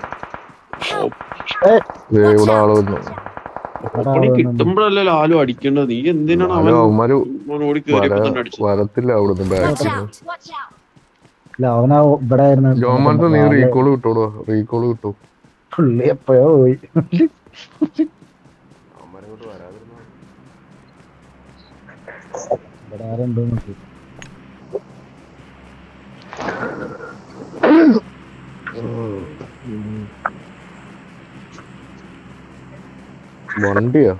ദേ ഇവിടെ ആള് വന്നു ഓപ്പണി കിട്ടുമ്പോഴല്ലേ ലാലു അടിക്കേണ്ടത് നീ എന്തിനാണ് അവൻ ലാലു അവന്മാര് അവൻ ഓടി കയറിയപ്പോ വര- തന്നെ അടിച്ചത് വരത്തില്ല അവിടുന്ന് Watch ബാക്കിൽ out. Watch out. ഇല്ല അവനാ ഇവിടെ ആയിരുന്നു ജോൺ മാൻസ് നീ റീകോള് കിട്ടൂടോ റീകോള് കിട്ടൂ പുള്ളി എപ്പോഴോ പോയി അവന്മാരങ്ങോട്ട് വരാതിരുന്ന ഇവിടെ ആരുണ്ടോ നോക്കി വണ്ടിയാ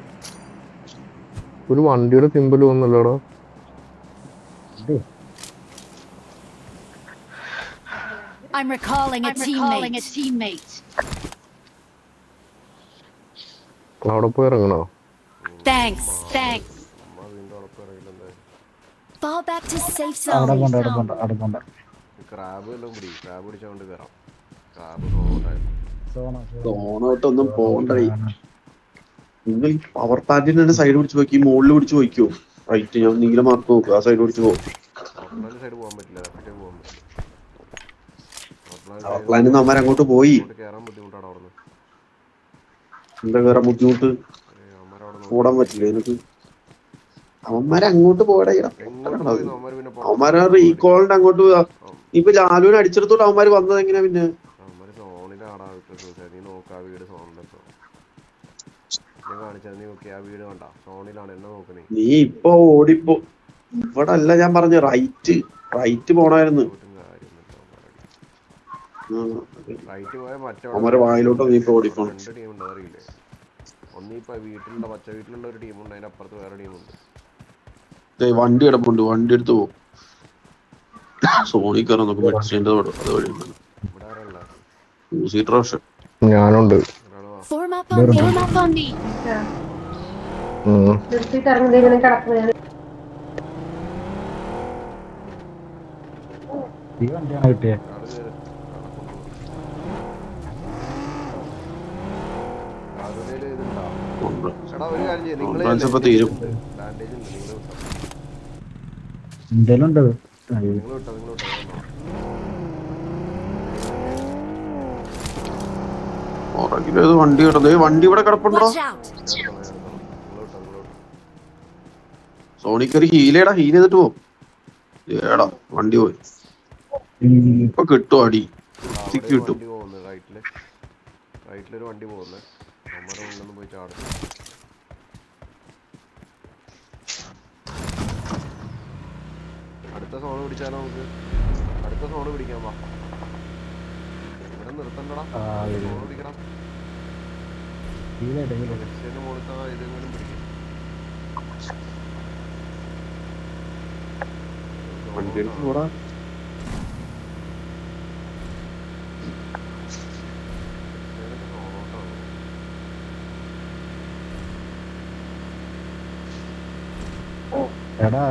ഒരു വണ്ടിയുടെ സിമ്പിൾ വന്നല്ലോടാ I'm recalling a I'm recalling a teammate. teammate. അവിടെ പോയി ഇറങ്ങണോ Thanks. Thanks. അമ്മ വീണ്ടും ഉളപ്പ് ഇറങ്ങില്ല എന്തായാലും Fall back to safe അവിടെ zone. പോണ്ട അവിടെ പോണ്ട അവിടെ പോണ്ട ക്രാബ് എല്ലാം പിടി ക്രാബ് പിടിച്ചോണ്ട് കയറാം ക്രാബ് റോഡായിരുന്നു സോണ തോണോട്ടൊന്നും പോണ്ടേ നിങ്ങൾ പവർ പാറ്റിന് തന്നെ സൈഡ് പിടിച്ച് നോക്കി മുകളിൽ പിടിച്ച് നോക്കിയോ റൈറ്റ് ഞാൻ നീല മാർക്ക് നോക്കുക ആ സൈഡ് ഓടിച്ച് പോകും ഔട്ട്ലാൻഡ് സൈഡ് പോകാൻ പറ്റില്ല ലെഫ്റ്റേ പോകാൻ പറ്റില്ല ഔട്ട്ലാൻഡ് ഔട്ട്ലാൻഡിൽ നിന്ന് അവന്മാർ അങ്ങോട്ട് പോയി അങ്ങോട്ട് കയറാൻ ബുദ്ധിമുട്ടാണ് അവിടെ നിന്ന് എന്താ വേറെ ബുദ്ധിമുട്ട് അവന്മാരവിടെ ഓടാൻ പറ്റില്ല എനിക്ക് അവന്മാരെ അങ്ങോട്ട് പോടാ എങ്ങോട്ട് പോയി അവന്മാർ പിന്നെ പുറത്ത് അവന്മാരെ റീകോളിന്റെ അങ്ങോട്ട് പോവാ ഇപ്പൊ ലാലുവിനെ അടിച്ചെടുത്തോട്ട് അവന്മാര് വന്നത് എങ്ങനെയാ പിന്നെ അവന്മാര് സോണിലാടാ വിട്ടത് നീ നോക്ക് ആ വീട് സോണിലിപ്പോ ഞാൻ കാണിച്ചത് നീ നോക്കി ആ വീട് കണ്ട സോണിലാണ് എന്നെ നോക്കണേ നീ ഇപ്പൊ ഓടിപ്പോ ഇവിടെ അല്ല ഞാൻ പറഞ്ഞ റൈറ്റ് റൈറ്റ് പോണായിരുന്നു ഒട്ടും കാര്യമൊന്നുമില്ല അവന്മാരുടെ ആ, റൈറ്റ് പോയ മറ്റേ അവന്മാരെ വായിലോട്ട് നീ ഇപ്പൊ ഓടിപ്പോണം രണ്ട് ടീം ഉണ്ട് അറിയില്ലേ ഒന്നിപ്പോ വീട്ടിലുള്ള പച്ച വീട്ടിലുള്ള ഒരു ടീമുണ്ട് അതിന്റെ അപ്പുറത്ത് വേറെ ടീമുണ്ട് ദേ വണ്ടി കിടപ്പുണ്ട് വണ്ടി എടുത്ത് പോകും സോണി കയറാൻ നോക്കും മെഡിസിന്റെ അത് വഴി ഇവിടെ ആരല്ല ടൂ സീറ്റർ പക്ഷെ ഞാനുണ്ട് ഒരാള് വാ Form up on me. Form up on me. ഉം. നിർത്തിയിട്ട് ഇറങ്ങുന്നത് ഇങ്ങനെ കിടക്കുന്നത് ഈ വണ്ടിയാണ് കിട്ടിയത് ആള് കേറ് ആളുടേല് ഇതുണ്ടോ എടാ ഒരു കാര്യം ചെയ്യ് നിങ്ങള് Conference ഇപ്പൊ തീരും. ബാൻഡേജ് ഉണ്ട് നിങ്ങള് വിട്ടോ എന്തേലും ഉണ്ട് നിങ്ങള് വിട്ടോ നിങ്ങള് വിട്ടോ പുറകിലേത് വണ്ടി കിടന്നത് വണ്ടി ഇവിടെ കിടപ്പുണ്ടോ Watch out. നിങ്ങള് വിട്ടോ നിങ്ങള് വിട്ടോ സോണിക്ക് ഒരു ഹീലേടാ ഹീൽ ചെയ്തിട്ട് പോകും ഏടാ വണ്ടി പോയി ഇപ്പൊ കിട്ടും അടി അവിടെ തിക്ക് ഒരു കിട്ടും വണ്ടി പോകുന്നു റൈറ്റില് റൈറ്റിലൊരു വണ്ടി പോകുന്നു നമ്മുടെ മുന്നിലൊന്നും പോയി ചാടും അടുത്ത സോണ് പിടിച്ചാലോ നമുക്ക് അടുത്ത സോണ് പിടിക്കാൻ വാ ഇവിടെ നിർത്തണ്ടടാ സോണ് പിടിക്കണം ലക്ഷ്യന്റെ മുകളിലത്തെ ആ ഇതെങ്കിലും പിടിക്കും വണ്ടി എടുത്ത് പോടാ എടാ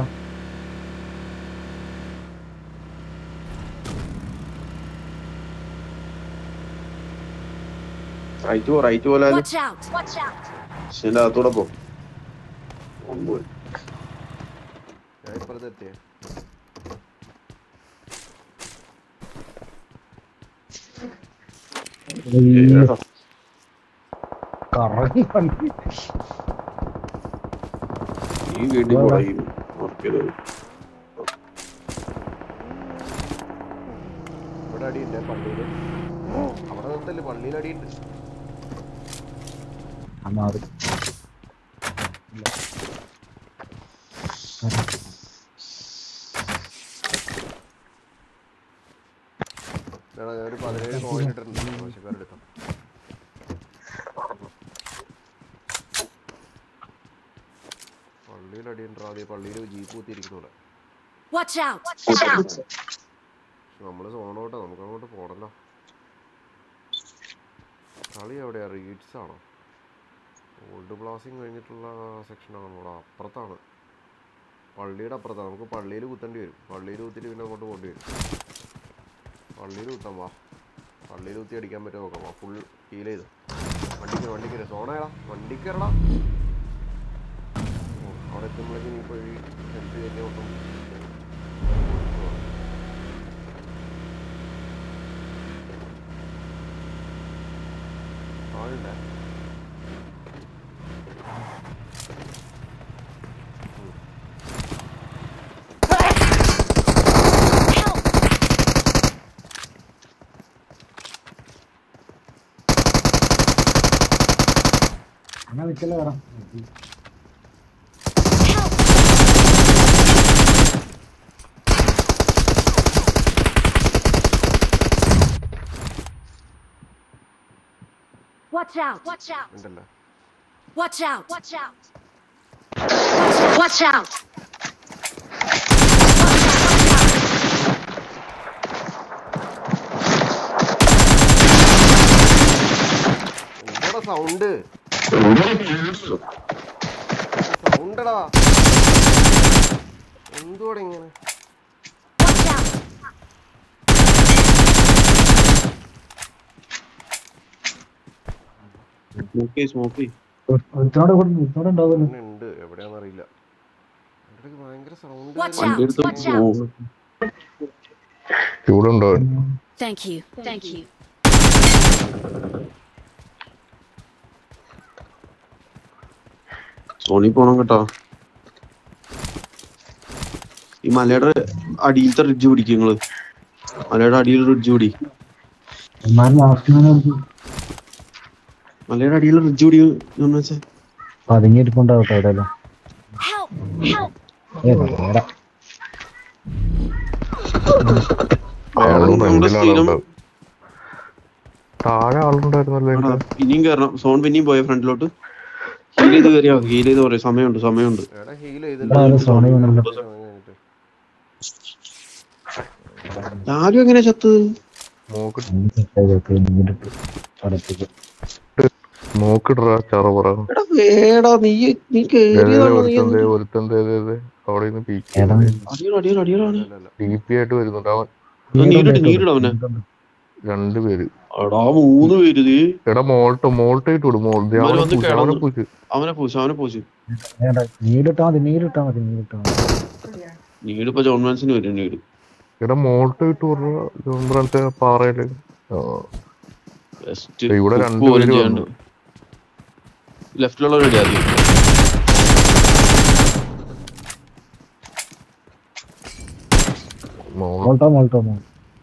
റൈറ്റ് പോ റൈറ്റ് പോലാലും Watch out. Watch out. പക്ഷെ അകത്തൂടെ പോ പോയി. ഞാൻ ഇപ്പുറത്ത് എത്തിയേ ഏടാ. കറങ്ങി വണ്ടി ഈ വീട്ടിൽ പോടാ ഈ മാർക്കറ്റ് ഇവിടെ അടിയുണ്ട് പള്ളിയില് അവിടെ നിർത്തല്ലേ പള്ളിയിൽ അടിയുണ്ട് അമ്മാവ് എടാ, ഞാൻ ഒരു പതിനേഴ് കോയിൻ ഇട്ടിട്ടുണ്ട് ആവശ്യക്കാരെടുത്തോ പള്ളിയിൽ അടിയുണ്ടോ അതേ പള്ളിയിൽ ജീപ്പ് കുത്തിയിരിക്കുന്നൂടെ Watch out. നമ്മള് സോണോട്ടെ നമുക്ക് അങ്ങോട്ട് പോണല്ലോ കളി എവിടെയാ റീഡ്സ് ആണോ ഓൾഡ് ബ്ലാസിങ് കഴിഞ്ഞിട്ടുള്ള സെക്ഷനാണ് ഇവിടെ അപ്പുറത്താണ് പള്ളിയുടെ അപ്പുറത്താണ് നമുക്ക് പള്ളിയിൽ കുത്തേണ്ടി വരും പള്ളിയിൽ കുത്തിയിട്ട് പിന്നെ അങ്ങോട്ട് പോകേണ്ടി വരും പള്ളിയിൽ കുത്താം വാ പള്ളിയിൽ കുത്തി അടിക്കാൻ പറ്റുമോ നോക്കാം വാ ഫുൾ ഹീൽ ചെയ്ത് വണ്ടിക്ക് വണ്ടിക്ക് സോണേടാ വണ്ടിക്കറടാ അവിടെ എത്തുമ്പോഴേക്കും ഇനിയിപ്പോൾ ഈ ഹെൽത്ത് കഴിഞ്ഞ ഒട്ടും ആളുണ്ടേ അങ്ങനെ നിൽക്കല്ലേ വേണം Watch out. Watch out. ഉണ്ടല്ലേ Watch out. Watch out. Watch out. എന്താടാ സൗണ്ട് സൗണ്ടടാ എന്തുവാടാ ഇങ്ങനെ Watch out. സ്മോക്കി സ്മോക്കി ഒരുത്തോടെ കൂടെ ഒരുത്തോടെ ഉണ്ടാവുമല്ലോ ഇങ്ങനെ ഉണ്ട് എവിടെയാണെന്നറിയില്ല ഇടയ്ക്ക് ഭയങ്കര സൗണ്ട് Watch വണ്ടി out! എടുത്ത് Watch out! പോകും ഇവിടെ ഉണ്ടോ Thank you. Thank you. സോണി പോണം കേട്ടോ ഈ മലയുടെ അടിയിലത്തെ റിഡ്ജ് പിടിക്കും നിങ്ങള് മലയുടെ അടിയിൽ റിഡ്ജ് പിടി എന്നാൽ മാസ്കിനാണ് മലയുടെ അടിയിൽ റിഡ്ജ് പിടി എന്ന് വെച്ചാൽ പതുങ്ങിയിരിപ്പുണ്ടാവട്ടെ എവിടെയല്ലോ Help! Help! ഏ നേരെ നമ്മുടെ സ്ഥിരം താഴെ ആളുണ്ടായിരുന്നല്ലോ ആടാ, ഇവിടെ. ഇനിയും കയറണം സോൺ പിന്നെയും പോയ ഫ്രണ്ടിലോട്ട് ഹീൽ ചെയ്ത് കയറിയാ ഹീൽ ചെയ്ത് പറയും സമയമുണ്ട് സമയമുണ്ട് എടാ ഹീൽ ഇവിടെ ആരും സോണി വേണമല്ലോ ചെയ്തില്ല ആരും എങ്ങനെ ചത്തത് നോക്ക് പടത്തേക്ക് നോക്കിട്രാ ചറപറ എടാ വേടാ നീ നീ കേറിയതാണോ നീ ഒരുത്തന്തേ ഒരുത്തന്തേ അവിടെ നിന്ന് പീക്ക് ഏതാ അടിയറ അടിയറ അടിയറാണ് ടി പി ആയിട്ട് വരുന്നുണ്ട് അവൻ നീരിട്ട് നീരിട അവനെ രണ്ടുപേര് എടാ മൂന്ന് പേര് ദേ. എടാ മോൾട്ട് മോൾട്ട് ഇട്ട് വിടും മോൾ ദേ ഇവന്മാര് അവനെ വന്ന് പൂശ്, അവനെ കിടന്നു. പൂശ്. അവനെ പോച്ചു അവനെ പോച്ചു നീരിട്ടാ മതി നീരിട്ടാ മതി നീരിട്ടാ മതി നീടിപ്പോ ജോൺ മാൻസിന് വരും നീട് എടാ മോൾട്ട് ഇട്ട് വിടുക ജോൺബ്രാൻത്തെ പാറയില് ആ. ബെസ്റ്റ് ഇവിടെ രണ്ട് പേര് വന്നു. ലെഫ്റ്റിലുള്ള റെഡി ആദ്യം മോൾ മോൾട്ടോ മോൾട്ടോ മോൾ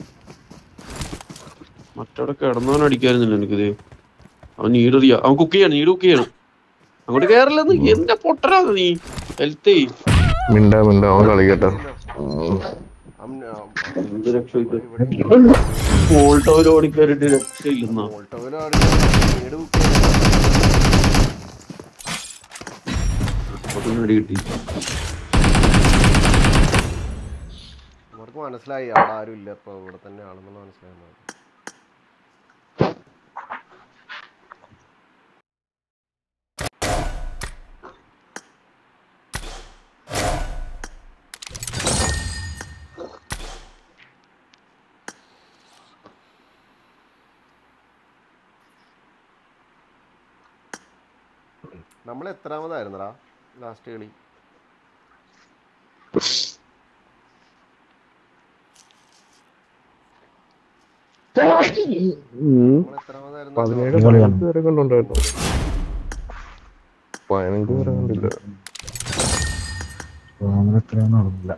മറ്റവിടെ കിടന്നവൻ അടിക്കായിരുന്നില്ല എനിക്കിത് അവൻ നീടറിയ അവൻ കുക്ക് ചെയ്യണം നീട് കുക്ക് ചെയ്യണം അങ്ങോട്ട് കേറില്ലെന്ന് എന്റെ പൊട്ടരാണ് നീ ഹെൽത്തേ മിണ്ടാ മിണ്ടാ അവൻ കളിക്കട്ടെ ഉം. എന്ത് രക്ഷ ഇത് മോൾട്ടോയിൽ ഓടിക്കയറിട്ട് രക്ഷയില്ലെന്നാ അപ്പൊ അടി കിട്ടി അവർക്ക് മനസ്സിലായി അവിടെ ആരും ഇല്ല ഇപ്പൊ ഇവിടെ തന്നെ ആണെന്നുള്ള മനസ്സിലായി നമ്മൾ എത്രാമതായിരുന്നടാ ലാസ്റ്റ് കളി ഉം. നമ്മൾ എത്രാമതായിരുന്നു പതിനേഴ് ഇതുപോലെ പതിനഞ്ച് പേരെ കൊണ്ടുണ്ടായിരുന്നു പതിനഞ്ച് പേരെ കണ്ടില്ല അങ്ങനെ എത്രയൊന്നും നടന്നില്ല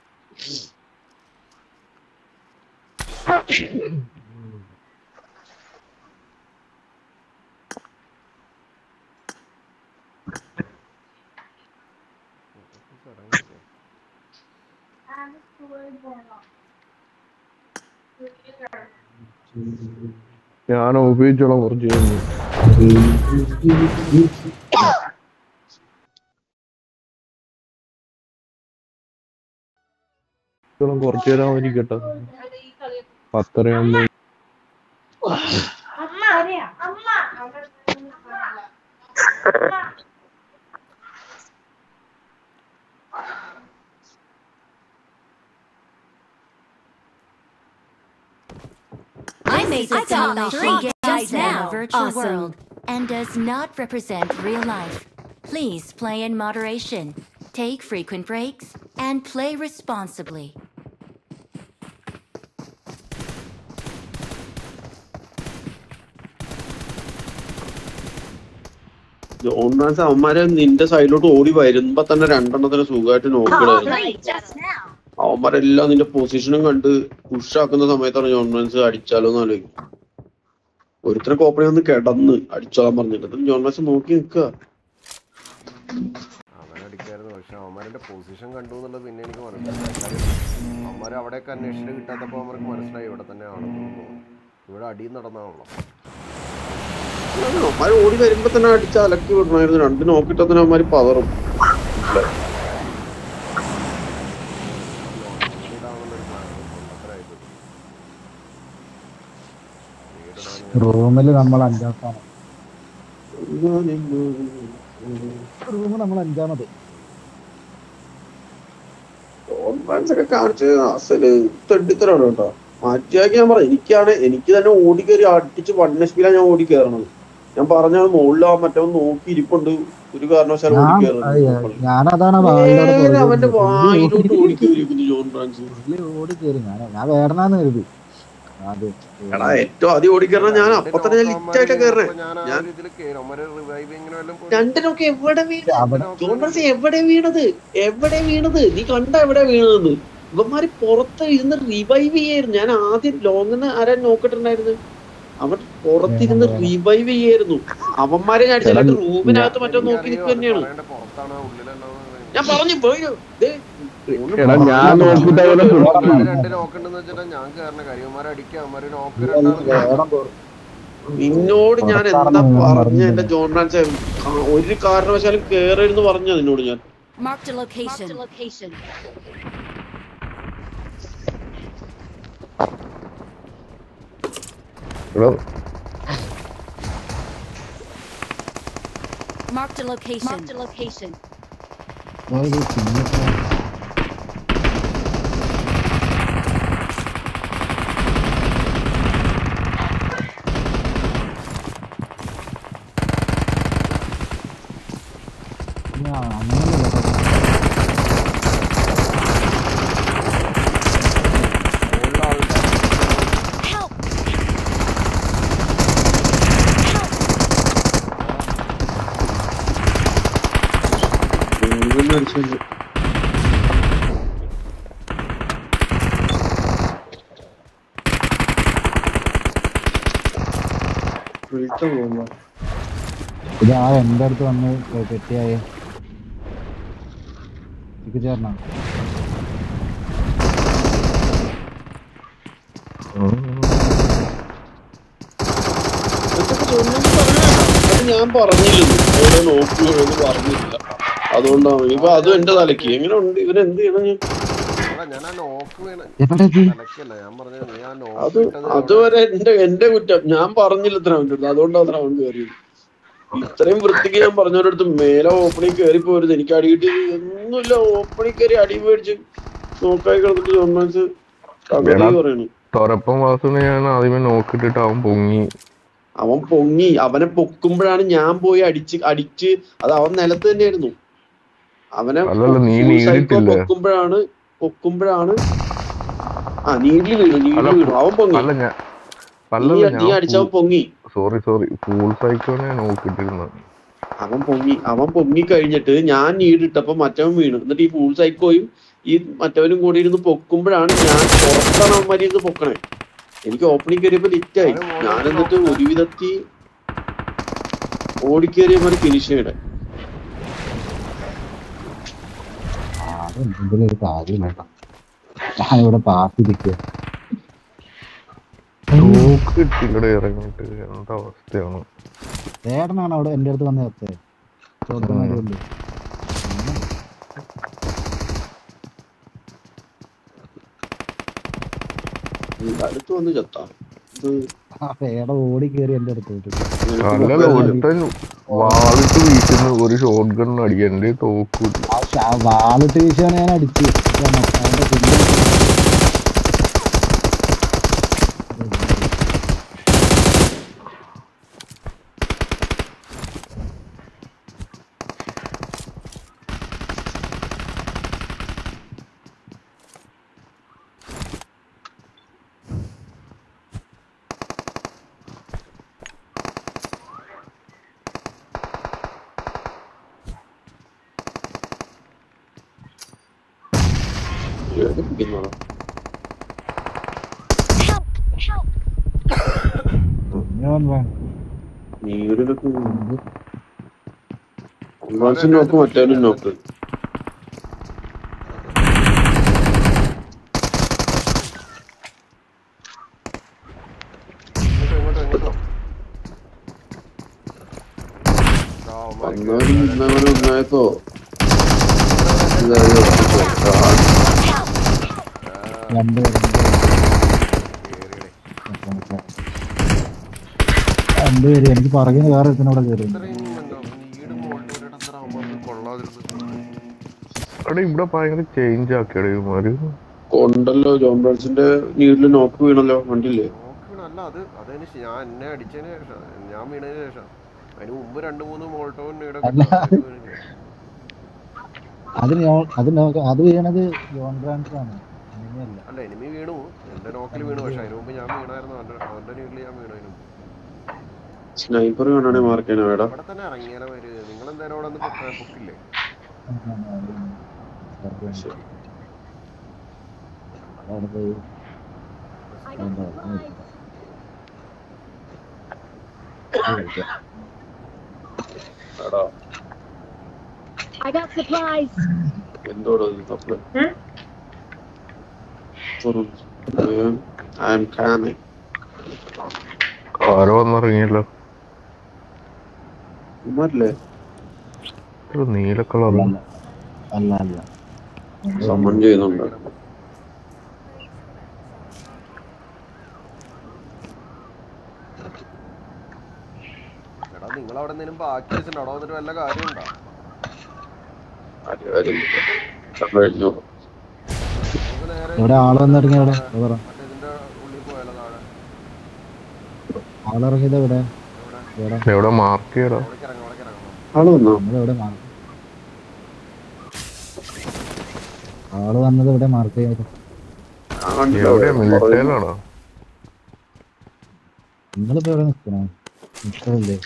ഞാൻ ഉപയോഗിച്ചോളാം കുറച്ച് കഴിഞ്ഞ് ഉപയോഗിച്ചോളാം കുറച്ച് നേരം അവനിക്കട്ടെ പത്തരയാകുമ്പോ I made I this got the simulation three game guys set in now. a virtual Awesome. world and does not represent real life. Please play in moderation, take frequent breaks, and play responsibly. ജോൺ മാൻസ് അവന്മാരെ നിന്റെ സൈഡിലോട്ട് ഓടി വരുമ്പോ തന്നെ രണ്ടെണ്ണത്തിന് സുഖമായിട്ട് നോക്കണായിരുന്നു Right, just now. അവന്മാരെല്ലാം നിന്റെ പൊസിഷനും കണ്ട് പുഷാക്കുന്ന സമയത്താണ് ജോൺ മാൻസ് അടിച്ചാലോ എന്ന് ആലോചിക്കും ഒരുത്തരെ കോപ്പണി വന്ന് കിടന്ന് അടിച്ചോളാൻ പറഞ്ഞിട്ട് എന്നിട്ട് ജോൺ മാൻസ് നോക്കി നിൽക്കുക അവൻ അടിക്കായിരുന്നു പക്ഷെ അവന്മാരുടെ പൊസിഷൻ കണ്ടു എന്നുള്ളത് പിന്നെ എനിക്ക് മനസ്സിലായി കാര്യം അവന്മാർ അവിടെയൊക്കെ അന്വേഷിച്ചിട്ട് കിട്ടാത്തപ്പോൾ അവർക്ക് മനസ്സിലായി ഇവിടെ തന്നെ ആണെന്ന് തോന്നുന്നു ഇവിടെ അടിയും നടന്നാണല്ലോ അവന്മാര് ഓടി വരുമ്പോ തന്നെ അടിച്ച് അലക്കി വിടണമായിരുന്നു രണ്ട് നോക്കിട്ട് തന്നെ അവന്മാര് പതറും ഇതാണെന്നൊരു പ്ലാൻ കൊണ്ടത്തരായിപ്പോയി റൂമിൽ നമ്മൾ അഞ്ചാം സ്ഥാനം റൂം നമ്മൾ അഞ്ചാമത് ജോൺ മാൻസ് ഒക്കെ കാണിച്ച് അസല് തെണ്ടിത്തരാണ് കേട്ടോ മാറ്റിയാക്കി ഞാൻ പറയാം എനിക്കാണ് എനിക്ക് തന്നെ ഓടി കയറി അടിച്ച് വൺ എച്ച് പിയിലാണ് ഞാൻ ഓടി കയറണത് ഞാൻ പറഞ്ഞത് മുകളിൽ ആ മറ്റവൻ നോക്കി ഇരിപ്പുണ്ട് ഒരു കാരണവശാലും ഞാൻ ഓടിക്കയറുന്നു ഞാനതാണ് നേരെ അവന്റെ വായിലോട്ട് ഓടിക്കയറിയിരിക്കുന്നു ജോൺ ഫ്രാൻസ് ഓടി കയറി ഞാൻ ഞാൻ വേടനാന്ന് കരുതി അത് എടാ ഏറ്റവും ആദ്യം ഓടിക്കറണ ഞാൻ അപ്പൊ തന്നെ ഞാൻ ലിറ്റ് ആയിട്ടാ കയറേ ഞാൻ ആ ഞാൻ ഒരു ഇതിൽ കയറും അവന്മാര് റിവൈവ് ഇങ്ങനെ വല്ലതും പോയി- രണ്ടിനൊക്കെ എവിടെ വീണത് അവിടെ ജോൺ ഫ്രാൻസ് എവിടെ വീണത് എവിടെ വീണത് നീ കണ്ട എവിടെ വീണതെന്ന് ഇവന്മാര് പുറത്ത് ഇരുന്ന് റിവൈവ് ചെയ്യായിരുന്നു ഞാൻ ആദ്യം ലോങ്ങിന്ന് ആരാ നോക്കിട്ടുണ്ടായിരുന്നു അവർ പുറത്തിരുന്ന് റിവൈവ് ചെയ്യായിരുന്നു അവന്മാരെ ഞാൻ അടിച്ചിട്ട് റൂമിനകത്ത് മറ്റോ നോക്കി നിൽക്കുക തന്നെയാണ് പറയണ്ട പുറത്താണോ ഉള്ളിലുണ്ടാവും ഞാൻ പറഞ്ഞു പോയി ദേ, എടാ ഞാൻ നോക്കിട്ട് അവനെ പിടിച്ചു. രണ്ട് നോക്കണ്ടെന്ന് വെച്ചിട്ടാ ഞാൻ കയറണ കരിയന്മാരെ അടിക്കാം അവന്മാര് നോക്ക് രണ്ടാളും നിന്നോട് ഞാൻ എന്താ പുറത്താണെന്ന് ഞാൻ പറഞ്ഞ പറഞ്ഞില്ല. എന്റെ ജോൺ ഫ്രാൻസ് ഒരു കാരണവശാലും കേറരുന്ന് പറഞ്ഞ നിന്നോട് ഞാൻ Marked a location. Marked a location. എടാ, Marked a location. Marked a location. ഒരു പിന്നെ ഞാൻ അങ്ങനെയല്ല Help! മുഴുവൻ അടിച്ചു വിളിച്ച പോകുമ്പോ ഇത് ആ എന്റെ അടുത്ത് വന്ന് പെട്ടിയായ ചേർന്ന ഇതൊക്കെ ചൊല്ലുന്നത് പറഞ്ഞാ. അത് ഞാൻ പറഞ്ഞില്ലെന്ന് ഓരോ നോക്കി എന്ന് പറഞ്ഞില്ല അതുകൊണ്ടാണ് ഇപ്പൊ അതും എന്റെ തലക്ക് എങ്ങനെ ഉണ്ട് ഇവൻ എന്ത് ചെയ്യണം ഞാൻ എടാ, ഞാൻ ആ നോക്ക് വീണ എവിടെ ഇത്? തലക്കല്ല ഞാൻ പറഞ്ഞത് നീ ആ അത് നോക്ക് ഇട്ടത് അതുവരെ എന്റെ എന്റെ കുറ്റം ഞാൻ പറഞ്ഞില്ല ഇത്ര അവന്റെ അടുത്ത് അതുകൊണ്ടാണ് അത്ര അവൻ കയറിയത് ഇത്രയും വൃത്തിക്ക് ഞാൻ പറഞ്ഞവരടുത്ത് മേലെ ഓപ്പണിൽ കയറി പോരുത് എനിക്ക് അടി കിട്ടി ഒന്നുമില്ല ഓപ്പണിൽ കയറി അടി മേടിച്ച് നോക്കായി കിടന്നിട്ട് ജോൺമാൻസ് തകടി പറയണു തുറപ്പം വാസുവിനെ ഞാൻ ആദ്യമേ നോക്കിട്ടിട്ട് അവൻ പൊങ്ങി അവൻ പൊങ്ങി അവനെ പൊക്കുമ്പോഴാണ് ഞാൻ പോയി അടിച്ച് അടിച്ച് അത് അവൻ നിലത്ത് തന്നെയായിരുന്നു അവനെ അല്ലല്ല, നീ full psycho നീടിട്ടില്ലേ? പൊക്കുമ്പോഴാണ് പൊക്കുമ്പോഴാണ് ആ നീഡിൽ വീണു നീഡിൽ അല്ല, വീണു അവൻ പൊങ്ങി അല്ല ഞാൻ നീ അല്ലല്ല നീ അടിച്ചവൻ പൊങ്ങി സോറി സോറി ഫൂൾ സൈക്കോനെ നോക്കിട്ടിരുന്നത് അവൻ പൊങ്ങി അവൻ പൊങ്ങി കഴിഞ്ഞിട്ട് ഞാൻ നീടിട്ടപ്പോ മറ്റവൻ വീണു എന്നിട്ട് ഈ ഫുൾ സൈക്കോയും ഈ മറ്റവനും കൂടി ഇരുന്ന് പൊക്കുമ്പോഴാണ് ഞാൻ പുറത്താണ് അവന്മാരി ഇരുന്ന് പൊക്കണേ എനിക്ക് ഓപ്പണിംഗ് കയറിയപ്പോ ലിറ്റായി ഞാൻ എന്നിട്ട് ഒരു വിധത്തി ഓടിക്കേറിയമാര് ഫിനിഷ് ചെയ്യണേ ആരും എന്തെങ്കിലും ഒരു കാര്യമില്ല കേട്ടോ ഞാനിവിടെ പാത്തിരിക്കുക നോക്കിട്ടില്ലടെ ഇറങ്ങിയിട്ട് എന്താ അവസ്ഥയാണ് ചേട്ടനാണ് അവിടെ എന്റെ അടുത്ത് വന്ന് ചത്തത് ചോദ്യമാരുണ്ട് അടുത്ത് വന്ന് ചത്താ ഇത് ആ പേട ഓടി കയറി എന്റെ അടുത്ത് പോയിട്ട് അല്ലല്ല ഒരുത്തൻ വാളിട്ട് വീശുന്നു ഒരു ഷോട്ട് ഗൺ അടിക്കാൻ എന്റെ തോക്കൂല്ല ആ ഷാ- വാലിട്ട് വീശാണ് ഞാൻ അടിച്ച് ഇതാണ് അവന്റെ കുഞ്ഞ് വേദനിപ്പിക്കുന്നതാ. ഞാൻ വേ- നീരിലൊക്കെ അഡ്വാൻസ് നോക്ക് മറ്റവനും നോക്ക് ഇങ്ങോട്ടോ ഇങ്ങോട്ടോ ഇങ്ങോട്ടോ ആ, അവന്മാര് വന്നവരും നിന്നവരും ഒന്നായപ്പോ രണ്ട് പേര്, കേറിയടെ. രണ്ട് പേര് എനിക്ക് പറയുന്ന വേറെ ഒരുത്തനോടെ കയറി ഇത്രയും എന്താ, നീട് മുകളിൽ ഒരിടം ഇത്ര അവന്മാർക്ക് കൊള്ളാതിരുന്നത്. എടാ ഇവിടെ ഭയങ്കര ചേഞ്ച് ആക്കിയടെ ഇവന്മാര് കൊണ്ടല്ലോ ജോൺ ബ്രാൻസിന്റെ നീഡില് നോക്ക് വീണല്ലോ കണ്ടില്ലേ നോക്ക് വീണ, അല്ല അത് അതിന് ശേ- ഞാൻ എന്നെ അടിച്ചതിന് ശേഷം ഞാൻ വീണതിന് ശേഷം അതിന് മുമ്പ് രണ്ട് മൂന്ന് മോൾട്ടോൺ അല്ല. അത് ഞാൻ- അത് നോക്ക അത് വീണത് ജോൺ ബ്രാൻഡ്സ് ആണ് അങ്ങനെയല്ല അല്ല എനിമി വീണു എന്റെ നോക്കിൽ വീണു പക്ഷെ അതിന് മുമ്പ് ഞാൻ വീണായിരുന്നു അവന്റെ അവന്റെ നീട്ടിൽ ഞാൻ വീണു അതിന് മുമ്പ് സ്നൈപ്പർ വേണേ മാർക്ക് ചെയ്യണ വേടാ ഇവിടെ തന്നെ ഇറങ്ങിയാലോ അവര് നിങ്ങൾ എന്തായാലും അവിടെ നിന്ന് പൊക്കില്ലേ അവിടെ പോയി എന്താ, എടാ I got supplies. എന്തോടാ ഇത് തപ്പല് ഉം? ഐ എം കാമിങ് ആരോ വന്നിറങ്ങിയല്ലോ ഉമ്മല്ലേ ഒരു നീല കളർ അല്ല അല്ല അല്ല സമ്മൺ ചെയ്യുന്നുണ്ട് എടാ നിങ്ങൾ അവിടെ എന്തെങ്കിലും ബാക്കി വെച്ചിട്ടുണ്ടോ അവിടെ വന്നിട്ട് വല്ല കാര്യമുണ്ടോ ആര് കാര്യം കഴിഞ്ഞു നമുക്ക് നേരെ ഇവിടെ ആള് വന്നിറങ്ങി അവിടെ അത് പറ മറ്റേ ഇതിന്റെ ഉള്ളിൽ പോയാലോ താഴെ ആളിറങ്ങിയത് ഇവിടെ ഇവിടെ എവിടെ മാർക്ക് ചെയ്യടാ അവിടേക്ക് ഇറങ്ങാം അവിടേക്ക് ഇറങ്ങാം ആള് വന്നോ നമ്മളെവിടെ മാർക്ക് ആള് വന്നത് ഇവിടെ മാർക്ക് ചെയ്ത് എവിടെയാ മിലിറ്ററിയിലാണോ നിങ്ങളിപ്പോ എവിടെ നിക്കണേ നിക്കണില്ലേ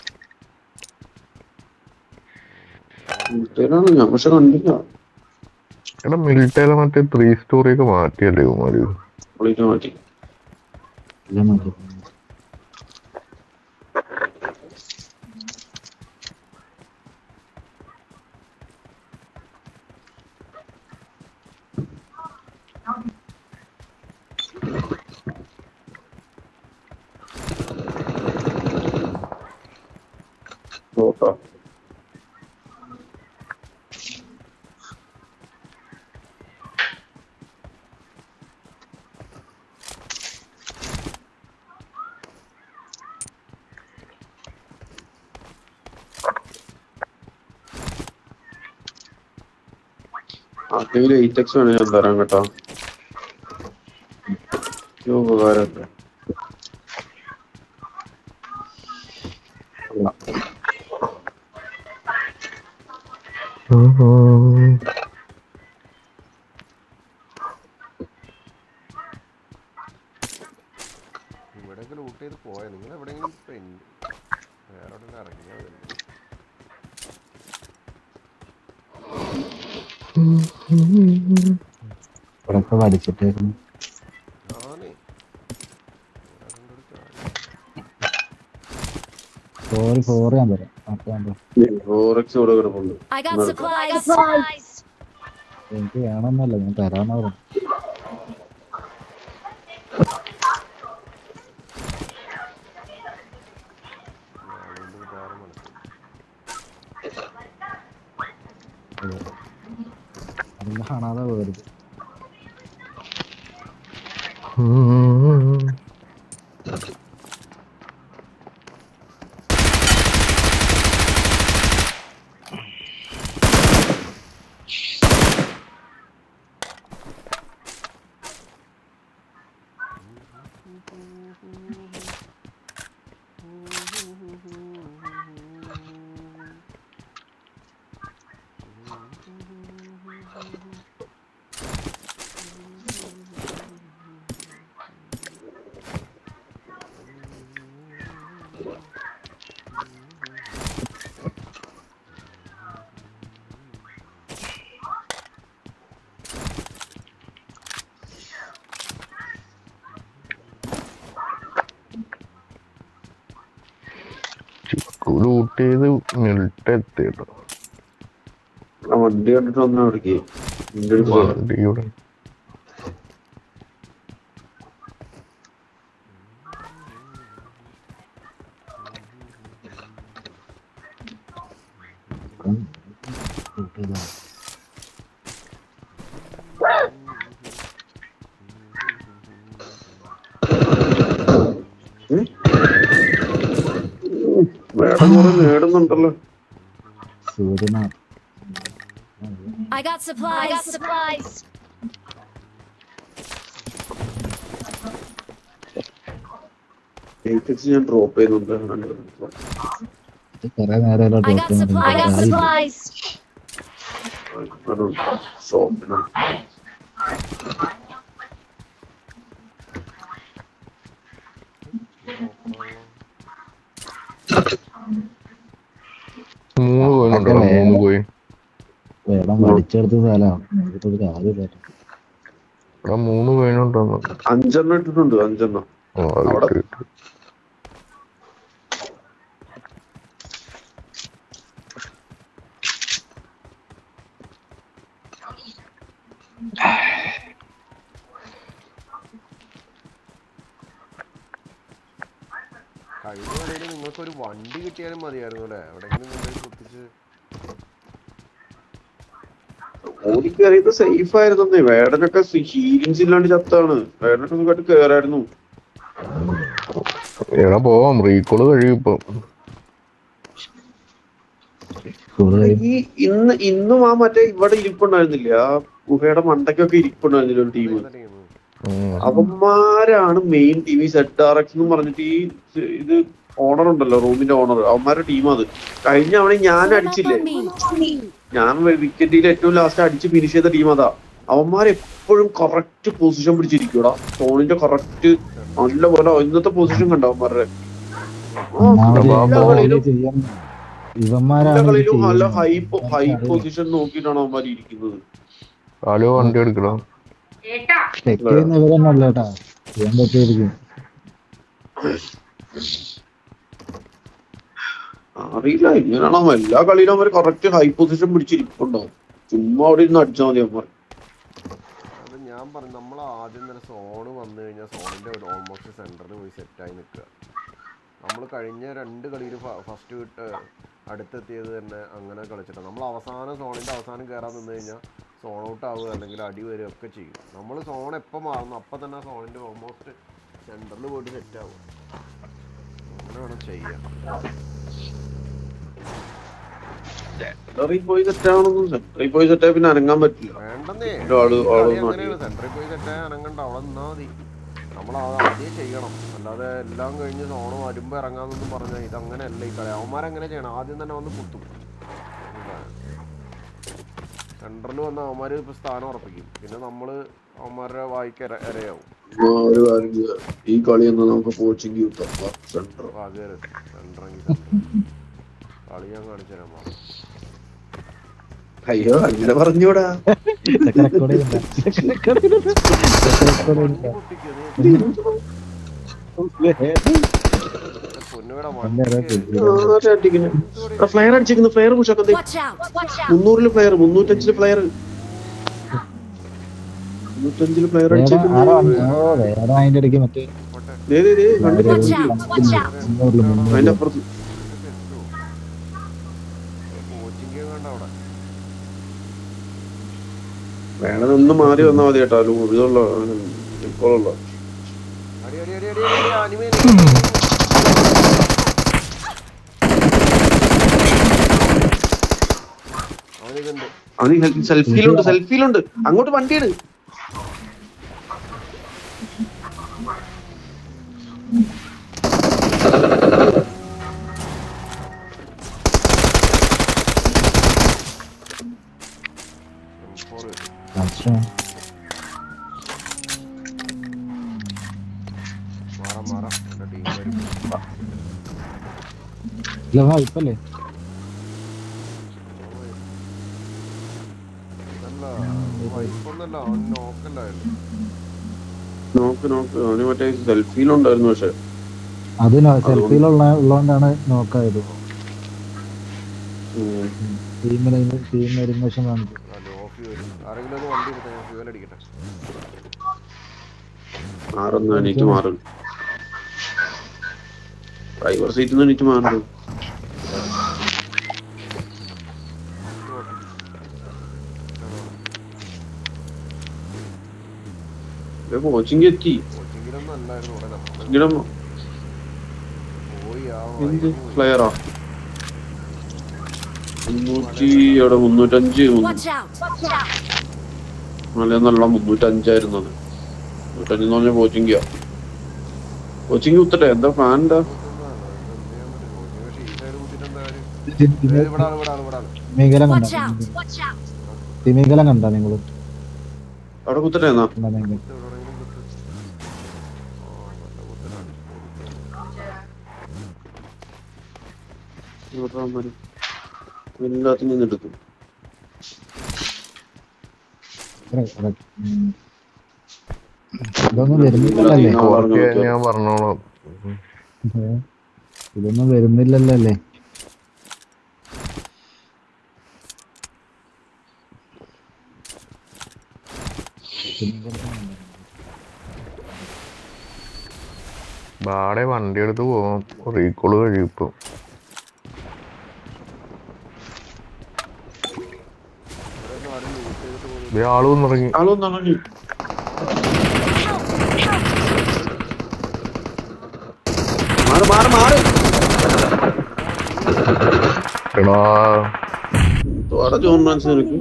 ഞാൻ പക്ഷെ കണ്ടില്ല എടാ മിലിറ്ററിയിലെ മറ്റേ ത്രീ സ്റ്റോറി ഒക്കെ മാറ്റിയല്ലേ കുമാരി പൊളിയിട്ട് മാറ്റി ഇല്ല മാറ്റി നോക്കാം ആർക്കെങ്കിലും എയ്റ്റ് എക്സ് വേണേ ഞാൻ തരാം കേട്ടോ ഈ ഉപകാരമൊക്കെ ഇവിടെയൊക്കെ ലൂട്ട് ചെയ്ത് പോയാ നിങ്ങൾ എവിടെയെങ്കിലും പെൻ- വേറെ എവിടെ ഇറങ്ങിയാൽ മതി. ഇവിടെ ഇപ്പൊ വലിച്ചിട്ടായിരുന്നു ആന്നേ. ഇവിടെ കൊണ്ടൊരു കാര്യം. ഫോർ ഫോർ ഞാൻ തരാം അപ്പൊ ഞാൻ തരാം. ഫോർ എക്സ് ഇവിടെ കിടപ്പുണ്ട് I got Mother- supplies. supplies. എനിക്ക് വേണമെന്നല്ല ഞാൻ തരാന്ന് പറഞ്ഞു അതുകൊണ്ട് വിചാരം മനസ്സിലായി. അതൊന്നും കാണാതെ പോകരുത് ലൂട്ട് ചെയ്ത് മിലിറ്ററി എത്തിട്ടോ ആ വണ്ടി കണ്ടിട്ട് വന്ന അവിടേക്ക് നിന്റെ അടുത്ത് പോകാം. വണ്ടി ഇവിടെ ഷൂട്ട് ചെയ്താ വേടം കുറെ നേടുന്നുണ്ടല്ലോ സൂര്യനാ I got supplies. I got supplies. Eight X ഞാൻ ഡ്രോപ്പ് ചെയ്യുന്നുണ്ട് ഇത് കൊറേ നേരം I got supplies. I got supplies. ഷോപ്പിന് മൂന്ന് പോയിന്നുണ്ടോ മൂന്ന് പോയി വേണം വലിച്ചെടുത്ത സ്ഥലമാണ് ഇതിട്ടൊരു കാര്യമില്ല എടാ മൂന്ന് പോയിന്നുണ്ടോന്ന് അഞ്ചെണ്ണം ഇട്ടിട്ടുണ്ട് അഞ്ചെണ്ണം ഓ അത് അവിടെ- ഇട്ട് ഇട്ട്. കഴിഞ്ഞ കളിയിൽ നിങ്ങൾക്ക് ഒരു വണ്ടി കിട്ടിയാലും മതിയായിരുന്നു അല്ലേ എവിടെയെങ്കിലും കൊണ്ടുപോയി കുത്തിച്ച് ഓടിക്കേറിയത് സേഫ് ആയിരുന്നേ വേടനൊക്കെ ഹീലിങ്സ് ഇല്ലാണ്ട് ചത്താണ് വേടനൊക്കെ സുഖമായിട്ട് കേറായിരുന്നു എടാ പോവാം റീകോള് കഴിയും ഇപ്പൊ ഈ ഇന്ന് ഇന്നും ആ മറ്റേ ഇവിടെ ഇരിപ്പുണ്ടായിരുന്നില്ല ആ ഗുഹയുടെ മണ്ടയ്ക്കൊക്കെ ഇരിപ്പുണ്ടായിരുന്നില്ല ഒരു ടീം ടീം ഉം. അവന്മാരാണ് മെയിൻ ടീം ഈ സെറ്റ് ആർ എക്സ് എന്ന് പറഞ്ഞിട്ട് ഈ ഇത് ഓണർ ഉണ്ടല്ലോ റൂമിന്റെ ഓണർ അവന്മാരുടെ ടീം അത് കഴിഞ്ഞ അവണ ഞാൻ Form up അടിച്ചില്ലേ on me. ഞാൻ വിക്കറ്റിൽ ഏറ്റവും ലാസ്റ്റ് അടിച്ച് ഫിനിഷ് ചെയ്ത ടീം അതാ അവന്മാർ എപ്പോഴും കറക്റ്റ് പൊസിഷൻ പിടിച്ചിരിക്കൂടാ സോണിന്റെ കറക്റ്റ് നല്ല പോലെ ഇന്നത്തെ പൊസിഷൻ കണ്ടോ അവന്മാരുടെ ആ, എല്ലാ കളിയിലും എല്ലാ ഇവന്മാരാണ് ഇത് കളിയിലും നല്ല ഹൈ ചെയ്യുന്നത്. ഹൈ അറിയില്ല. പൊസിഷൻ നോക്കിയിട്ടാണ് അവന്മാർ ഇരിക്കുന്നത് ആലോ വണ്ടി എടുക്കണം ചെക്ക് ചെയ്യുന്ന ഇവരെന്നല്ല കേട്ടാ ചെയ്യാൻ പറ്റുമായിരിക്കും അറിയില്ല ഇങ്ങനെയാണോ എല്ലാ കളിയിലും അവര് കറക്റ്റ് ഹൈ പൊസിഷൻ പിടിച്ചിരിപ്പുണ്ടാവും ചുമ്മാ അവിടെ ഇരുന്ന് അടിച്ചാൽ മതി അവന്മാർ അത് ഞാൻ പറഞ്ഞു നമ്മൾ ആദ്യം തന്നെ സോണ് വന്നു കഴിഞ്ഞാൽ സോണിന്റെ ഒരു ഓൾമോസ്റ്റ് സെന്ററിൽ പോയി സെറ്റായി നിൽക്കുക നമ്മൾ കഴിഞ്ഞ രണ്ട് കളിയിൽ ഫസ്റ്റ് വിട്ട് അടുത്തെത്തിയത് തന്നെ അങ്ങനെ കളിച്ചിട്ടാണ് നമ്മൾ അവസാനം സോണിന്റെ അവസാനം കയറാൻ നിന്ന് കഴിഞ്ഞാൽ സോൺ ഔട്ട് ആവുക അല്ലെങ്കിൽ അടി വരിക ഒക്കെ ചെയ്യും നമ്മൾ സോൺ എപ്പോൾ മാറുന്നു അപ്പം തന്നെ സോണിന്റെ ഓൾമോസ്റ്റ് സെന്ററിൽ പോയിട്ട് സെറ്റ് ആവും അങ്ങനെ വേണം ചെയ്യാൻ സെന്ററിൽ പോയി സെറ്റ് ആവണമെന്നും സെന്ററിൽ പോയി സെറ്റ് ആയി പിന്നെ അനങ്ങാൻ പറ്റില്ല വേണ്ടെന്നേ ഒരു ആള് ഈ ആള് കളി ഒന്ന് അങ്ങനെയാണ് സെന്ററിൽ പോയി സെറ്റായി അനങ്ങണ്ട അവിടെ നിന്നാ മതി നമ്മൾ അത് ആദ്യം ചെയ്യണം അല്ലാതെ എല്ലാം കഴിഞ്ഞ് സോണ് വരുമ്പോ ഇറങ്ങാന്നൊന്നും പറഞ്ഞാൽ ഇത് അങ്ങനെയല്ല ഈ കളി അവന്മാരങ്ങനെ ചെയ്യണം ആദ്യം തന്നെ വന്ന് കുത്തും സെന്ററിൽ വന്ന് അവന്മാര് ഇപ്പൊ സ്ഥാനം ഉറപ്പിക്കും പിന്നെ നമ്മള് അവന്മാരുടെ വായിക്ക് ഇര ഇരയാവും ആ, ഒരു കാര്യം ചെയ്യാം. ഈ കളി എന്നാ നമുക്ക് കോച്ചിങ് കിട്ടാം സെന്റർ അപ്പൊ അത് സെന്ററെങ്കിൽ സെന്റർ കളി ഞാൻ കാണിച്ചു തരാൻ പാടില്ല. അയ്യോ അങ്ങനെ പറഞ്ഞൂടാ ഇതൊക്കെ record ചെയ്യണ്ട. ഇതൊക്കെ record ചെയ്യണ്ട. ഇതൊക്കെ record ചെയ്യണ്ട. പൊന്നുകട എന്താ വണ്ടി ഇത്? ഫ്ലയർ അടിച്ചിരിക്കുന്നു ഫ്ലയർ പുഷൊക്കെ Watch out. Watch out. മുന്നൂറില് ഫ്ലയർ മുന്നൂറ്റഞ്ചില് ഫ്ലയർ മുന്നൂറ്റഞ്ചില് ഫ്ലയർ വേറെ അടിച്ചിരിക്കുന്നു ആരോ ഉണ്ട്. ഓ, വേറെ അതിന്റെ ഇടയ്ക്ക് മറ്റേ ദേ, ദേ, ദേ, കണ്ടില്ലേ? Watch out. Watch out. മുന്നൂറില് മുന്നൂറില്. അതിന്റെ അപ്പുറത്ത് കോച്ചിങ് കണ്ട അവിടെ വേണം ഒന്ന് മാറി വന്നാൽ മതി കേട്ടോ അല്ലോ ഇതുള്ള ഇപ്പോഴുള്ള അടി അടി അടി അടി അടി അനിമേ അവനിതുണ്ട് അത് സെൽഫിയിലുണ്ട് സെൽഫിയിലുണ്ട് അങ്ങോട്ട് വണ്ടിയാണ് ഫോർ മനസ്സിലായി. മാറാം മാറാം എൻ്റെ ടീം വരും ഇല്ല, വാ, ഇപ്പല്ലേ നല്ല വൈപ്പൊന്നല്ല അവൻ നോക്കല്ലായിരുന്നു നോക്ക് നോക്ക് അവന് മറ്റേ സെൽഫിയിലുണ്ടായിരുന്നു പക്ഷെ അത് സെൽഫിയിലുള്ള ഉള്ളതുകൊണ്ടാണ് നോക്കായത് ഉം. ടീമിന് ടീം എലിമിനേഷൻ കാണിച്ചു നല്ല ഓഫ് വരും ആരെങ്കിലും ഒന്ന് വണ്ടി എടുത്താൽ ഞാൻ ഫ്യൂവൽ അടിക്കട്ടെ മാറുന്നു എണീറ്റ് മാറും ഡ്രൈവർ സീറ്റിൽ നിന്ന് എണീറ്റ് മാറുന്നു കോച്ചിങ് എത്തി കോച്ചിങ്ങിലൊന്നും അല്ലായിരുന്നു ഇവിടെ നമ്മൾ ഇങ്ങനെ പോയി ആ എന്ത് വൈബ് പോയി. ഫ്ലയറാ മുന്നൂറ്റി എവിടെ മുന്നൂറ്റഞ്ച് Watch out. Watch out. നല്ല മുന്നൂറ്റഞ്ചായിരുന്നു അത് മുന്നൂറ്റഞ്ച് എന്ന് പറഞ്ഞ കോച്ചിങ് കോച്ചിങ് കുത്തട്ടെ എന്താ പ്ലാൻ എന്താ ഇതൊന്നും അല്ല. ഇത് എന്ത് ചെയ്യാൻ പറ്റും? കോച്ചിങ് പക്ഷേ ഈ സൈഡ് കൂട്ടിയിട്ട് എന്താ കാര്യം ഇവിടെ ആണ് ഇവിടെ ആണ് ഇവിടെ ആണ് തിമിംഗലം കണ്ട Watch out! Watch out! തിമിംഗലം കണ്ട നിങ്ങള് അവിടെ കുത്തട്ടെ എന്നാ കണ്ടാ നിങ്ങൾ? ഇത് എവിടെയെങ്കിലും കുത്ത്. ആ, നല്ല കുത്തലാണ്. എല്ലാത്തിനും നിന്ന് എടുക്കും ഇവിടെ, ഇവിടെ. ഉം. ഇതൊന്നും വരുന്നില്ലല്ലേ ആ, പറഞ്ഞു ഓക്കെ നോക്കിയോ. ഞാൻ പറഞ്ഞോളാം ഏ? ഇതൊന്നും വരുന്നില്ലല്ലോ അല്ലേ ബാടെ വണ്ടി എടുത്ത് പോവാം റീകോള് കഴിയും ഇപ്പൊ ഇവിടെയൊന്നും ആരും loot ചെയ്തിട്ട് പോകുന്നില്ല. ദേ ആള് വന്നിറങ്ങി ആളൊന്നാണ് മാറ് മാറ് മാറ് എടാ തോടെ ജോൺ മാൻസ് നിനക്ക്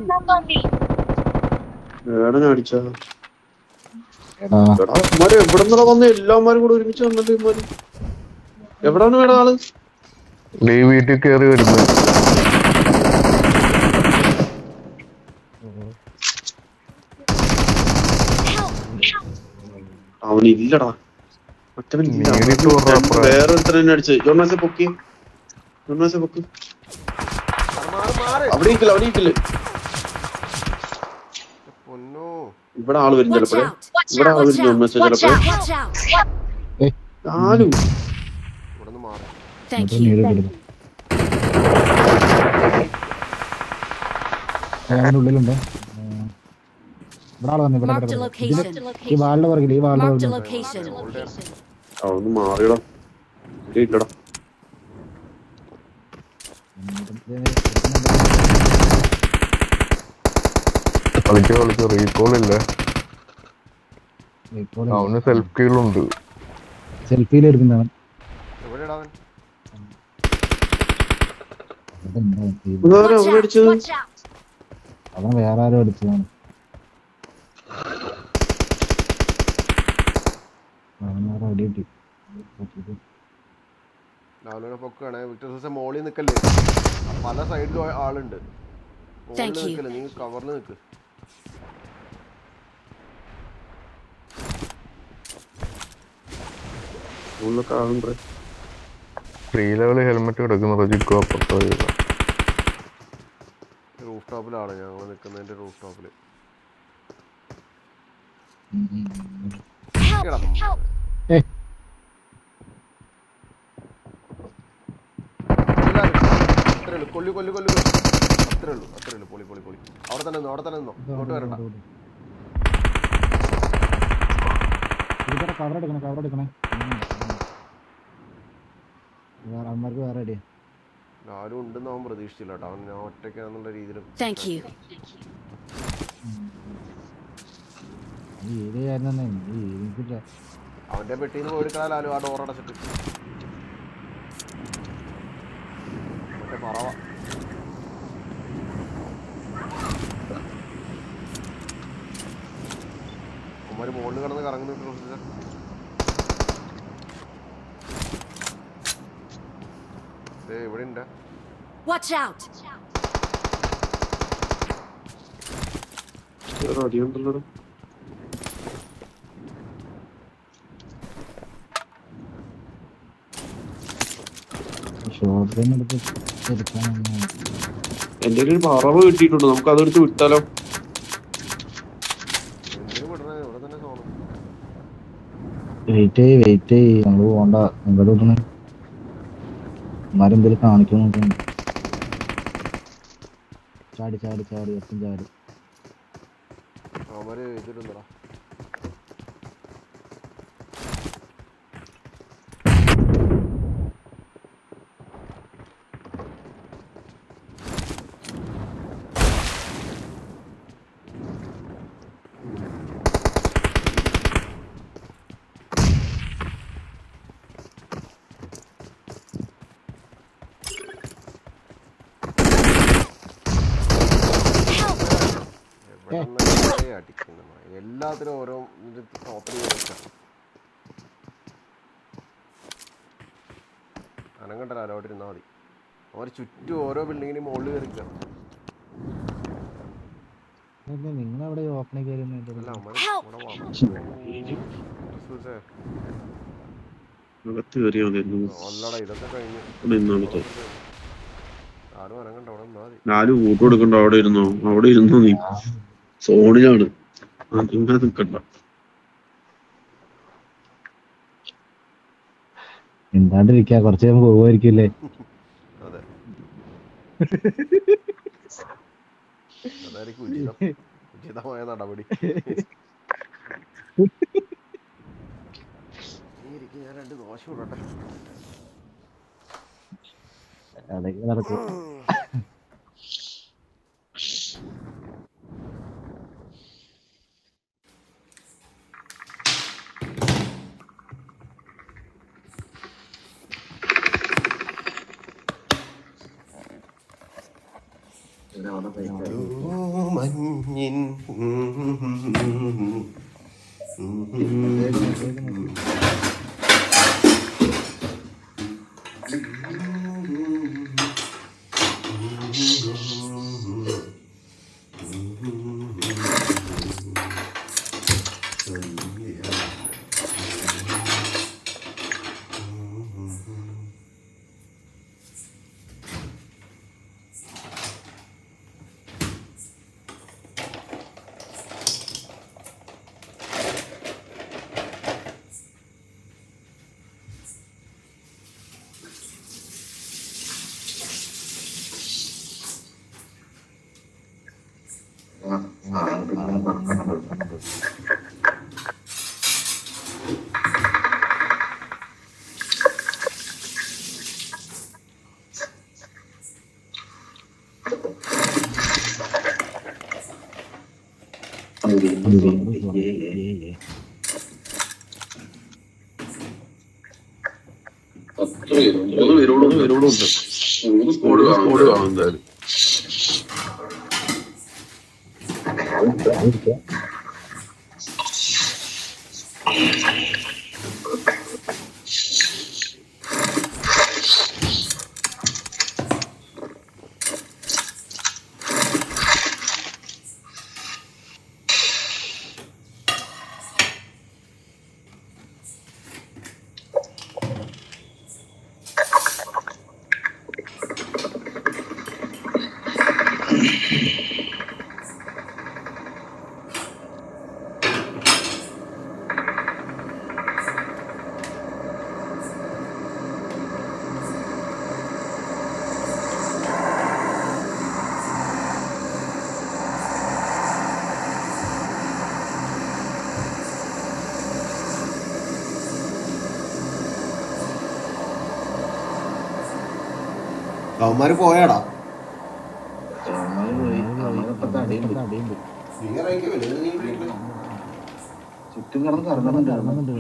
ഏടനെ അടിച്ചാ ആ എടാ ഇവന്മാര് എവിടെ നിന്നാ വന്ന എല്ലാമാരും കൂടെ ഒരുമിച്ച് വന്നിട്ട് ഇവന്മാര് എവിടാണ് വേണം ആള് ദേ ഈ വീട്ടിൽ കയറി വരുന്നു അവനില്ലടാ മറ്റവൻ ഇല്ല. നേരിട്ട് അവൻ പറഞ്ഞ അപ്പുറം. വേറെ ഒരുത്തനെ അടിച്ച് ജോൺ മാൻസെ പൊക്കി ജോൺ മാൻസെ പൊക്കി മാറ്, മാറ്, മാറ്. അവിടെ ഇരിക്കില്ല അവിടെ ഇരിക്കില്ല പൊന്നോ ഇവിടെ ആള് വരും Watch ചിലപ്പോഴേ out! Watch ഇവിടെ out! ആള് Watch വരും ജോൺ out! മാൻസെ Watch ചിലപ്പോഴേ out! Watch out! ആലും ഇവിടെ നിന്ന് മാറി Thank എന്നിട്ട് you. നീട് കിടന്നു അതിന്റെ ഉള്ളിലുണ്ട് ആ. ഇവിടെ ആള് വന്നു ഇവിടെ Marked a ഇവിടെ, ഇവിടെ. location. ഇതില് ഈ വാളിന്റെ പുറകില് ഈ വാളിന്റെ Marked a പുറകില് location. അവിടുന്ന് മാറിയടാ ഇവിടെ ഇല്ലടാ കളിച്ച് കളിച്ച് റീകോൾ ഇല്ല അവന് സെൽഫ് കീഴുണ്ട് സെൽഫിയിൽ എടുക്കുന്നവൻ എവിടെയാടാ അവൻ ഇതാരാ അവനെ അടിച്ചത് Watch out! അവൻ വേറെ ആരും അടിച്ചതാണ് അവൻ വേറെ അടി കിട്ടി രാവിലെ പൊക്കാണ് വിക്ടർ ദിവസം മോളിൽ നിൽക്കല്ലേ പല സൈഡിലും ആളുണ്ട് മോളിൽ Thank you. നിൽക്കല്ലേ നീ കവറിൽ നിൽക്ക് ഉള്ളൊക്കെ ആളുണ്ട് ത്രീ ലെവൽ ഹെൽമെറ്റ് കിടക്കുന്ന ജിക്കോ അപ്പുറത്ത് റൂഫ് ടോപ്പിലാണ് ഞങ്ങൾ നിൽക്കുന്നതിന്റെ റൂഫ് ടോപ്പിൽ ഏയ് അത്രേ ഉള്ളൂ കൊല്ലു കൊല്ലു കൊല്ലു കൊല്ലു. അത്രേ ഉള്ളൂ അത്രേ ഉള്ളൂ പൊളി പൊളി പൊളി അവിടെ തന്നെ നിന്നോ അവിടെ തന്നെ നിന്നോ ഇങ്ങോട്ട് വരണ്ട ഇവിടെ കവർ എടുക്കണേ കവർ എടുക്കണേ വേറെ അമ്മമാർക്ക് വേറെ അടിയാ ആരും ഉണ്ടെന്ന് അവൻ പ്രതീക്ഷിച്ചില്ല കേട്ടോ അവൻ ഞാൻ ഒറ്റയ്ക്കാന്നുള്ള രീതിയിൽ Thank you. ഈ ഏരിയായിരുന്നെ ഈ ഏരിയക്കില്ല അവന്റെ പെട്ടിയിൽ നിന്ന് പോയെടുക്കാനാലും ആ ഡോർ അടച്ചിട്ട് മറ്റേ പറവ ഉമ്മാര് മുകളിൽ കിടന്ന് കറങ്ങുന്നുണ്ട് പ്രൊഫസർ ദേ ഇവിടെ ഉണ്ട് Watch out! വേറെ അടിയുണ്ടല്ലോ ഷോർട്ട് ഗൺ എടുത്ത് എടുക്കാനൊന്നും എന്റെ ഒരു പറവ് കിട്ടിയിട്ടുണ്ട് നമുക്ക് അതെടുത്ത് വിട്ടാലോ എന്തിനു വിടണേ ഇവിടെ തന്നെ സോണം വെയിറ്റ് ചെയ്യ് വെയിറ്റ് ചെയ്യ് നമ്മള് പോണ്ട എങ്ങോട്ട് വിടണേ അമ്മമാരെന്തേലും കാണിക്കാൻ നോക്കുന്നു ചാടി ചാടി ചാടി ഒപ്പം ചാടി അവന്മാര് ഇതിലുണ്ടടാ എവിടെ നിന്നൊക്കെ അടിക്കുന്നു മ. എല്ലാത്തിനും ഓരോ ടോപ്പിൽ അനങ്ങണ്ടല്ലോ അലോട്ട് ഇരുന്നാ മതി അവർ ചുറ്റും ഓരോ ബിൽഡിങ്ങിനും മുകളിൽ കയറി കയറും നിങ്ങൾ അവിടെ ഓപ്പണിൽ കയറി അല്ല അവന്മാര് Help! ഇവിടെ വാ. ക്രിസ്മസേ, അകത്ത് കയറിയാ മതിയായിരുന്നു അല്ലടാ ഇതൊക്കെ കഴിഞ്ഞു അവിടെ നിന്നാണ് തോ ആരും ഇറങ്ങണ്ട അവിടെ നിന്നാ മതി നാല് കൂട്ട് കൊടുക്കണ്ട അവിടെ ഇരുന്നോ അവിടെ ഇരുന്നോ നീ സോണിലാണ് അതിങ്ങനെ നിക്കണ്ട എന്താണ്ടിരിക്കാ കുറച്ച് കഴിയുമ്പോ പോകുമായിരിക്കില്ലേ അതെ അതായിരിക്കും ഉചിതം ഉചിതമായ നടപടി നീ ഇരിക്ക്, ഞാൻ രണ്ട് ദോശ വിടട്ടെ അതൊക്കെ നടക്കും മഞ്ഞിൻ മൂന്ന് പേരോടും പേരോടും ഉണ്ട് മൂന്ന് സ്കോഡ് സ്കോഡ് കാണും എന്തായാലും അവന്മാര് പോയാടാ അടിയുണ്ട് നീ ഇറങ്ങിക്കോ, ഇല്ലെങ്കിൽ നീ ഇവിടെ ഇരുന്നോ. ചുറ്റും കിടന്ന് കറങ്ങുന്നുണ്ട് കറങ്ങുന്നുണ്ട്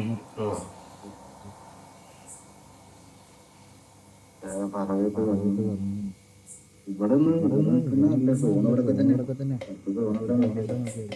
ഇവിടെ നല്ല സോൺ ഇവിടെ തന്നെ ഇവിടൊക്കെ തന്നെ സോൺ ഇവിടെ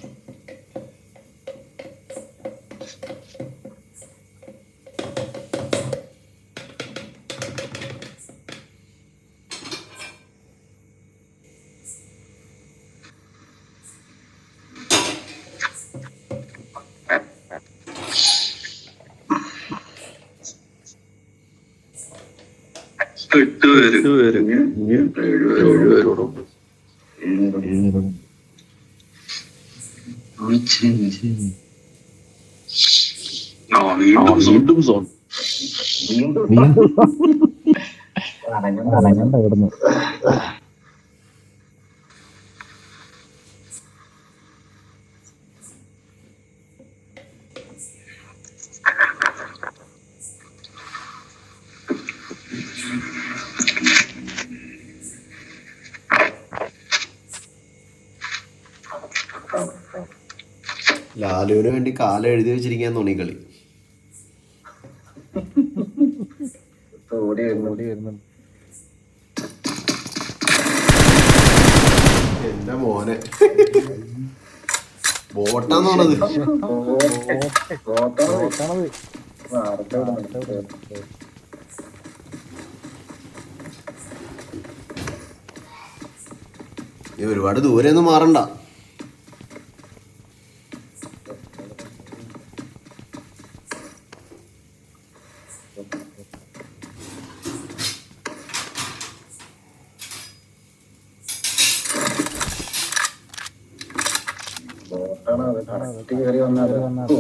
എട്ട് പേര് എട്ട് പേര് ഏഴ് പേര് ഏഴ് പേരോടും ഉണ്ട് ആ വീണ്ടും വീണ്ടും സോൺ വീണ്ടും അനങ്ങണ്ട ഇവിടുന്ന് ലാലുവിന് വേണ്ടി കാലം എഴുതി വെച്ചിരിക്കാൻ തോന്നി കളി ഓടി വരുന്നു ഓടി വരുന്നുണ്ട് എന്റെ മോനെ ബോട്ടാന്ന് പറഞ്ഞത് ഓട്ടാണത് നീ ഒരുപാട് ദൂരെ ഒന്നും മാറണ്ട ബോട്ടാണ് അത് കറക്റ്റ് കയറി വന്നാൽ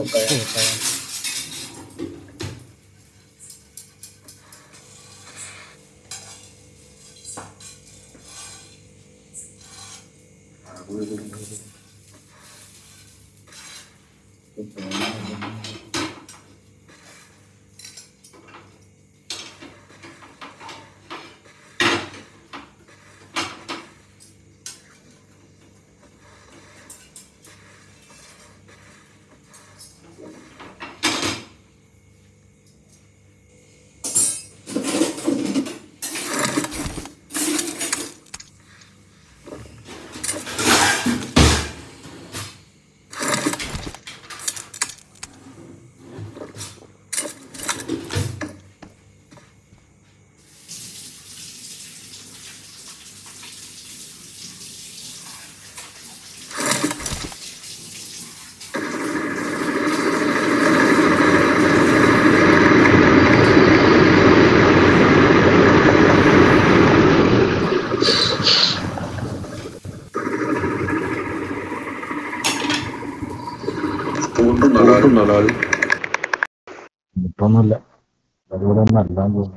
ഇപ്പൊന്നുമില്ല അതുകൂടെ ഒന്നും അല്ലാന്ന് തോന്നുന്നു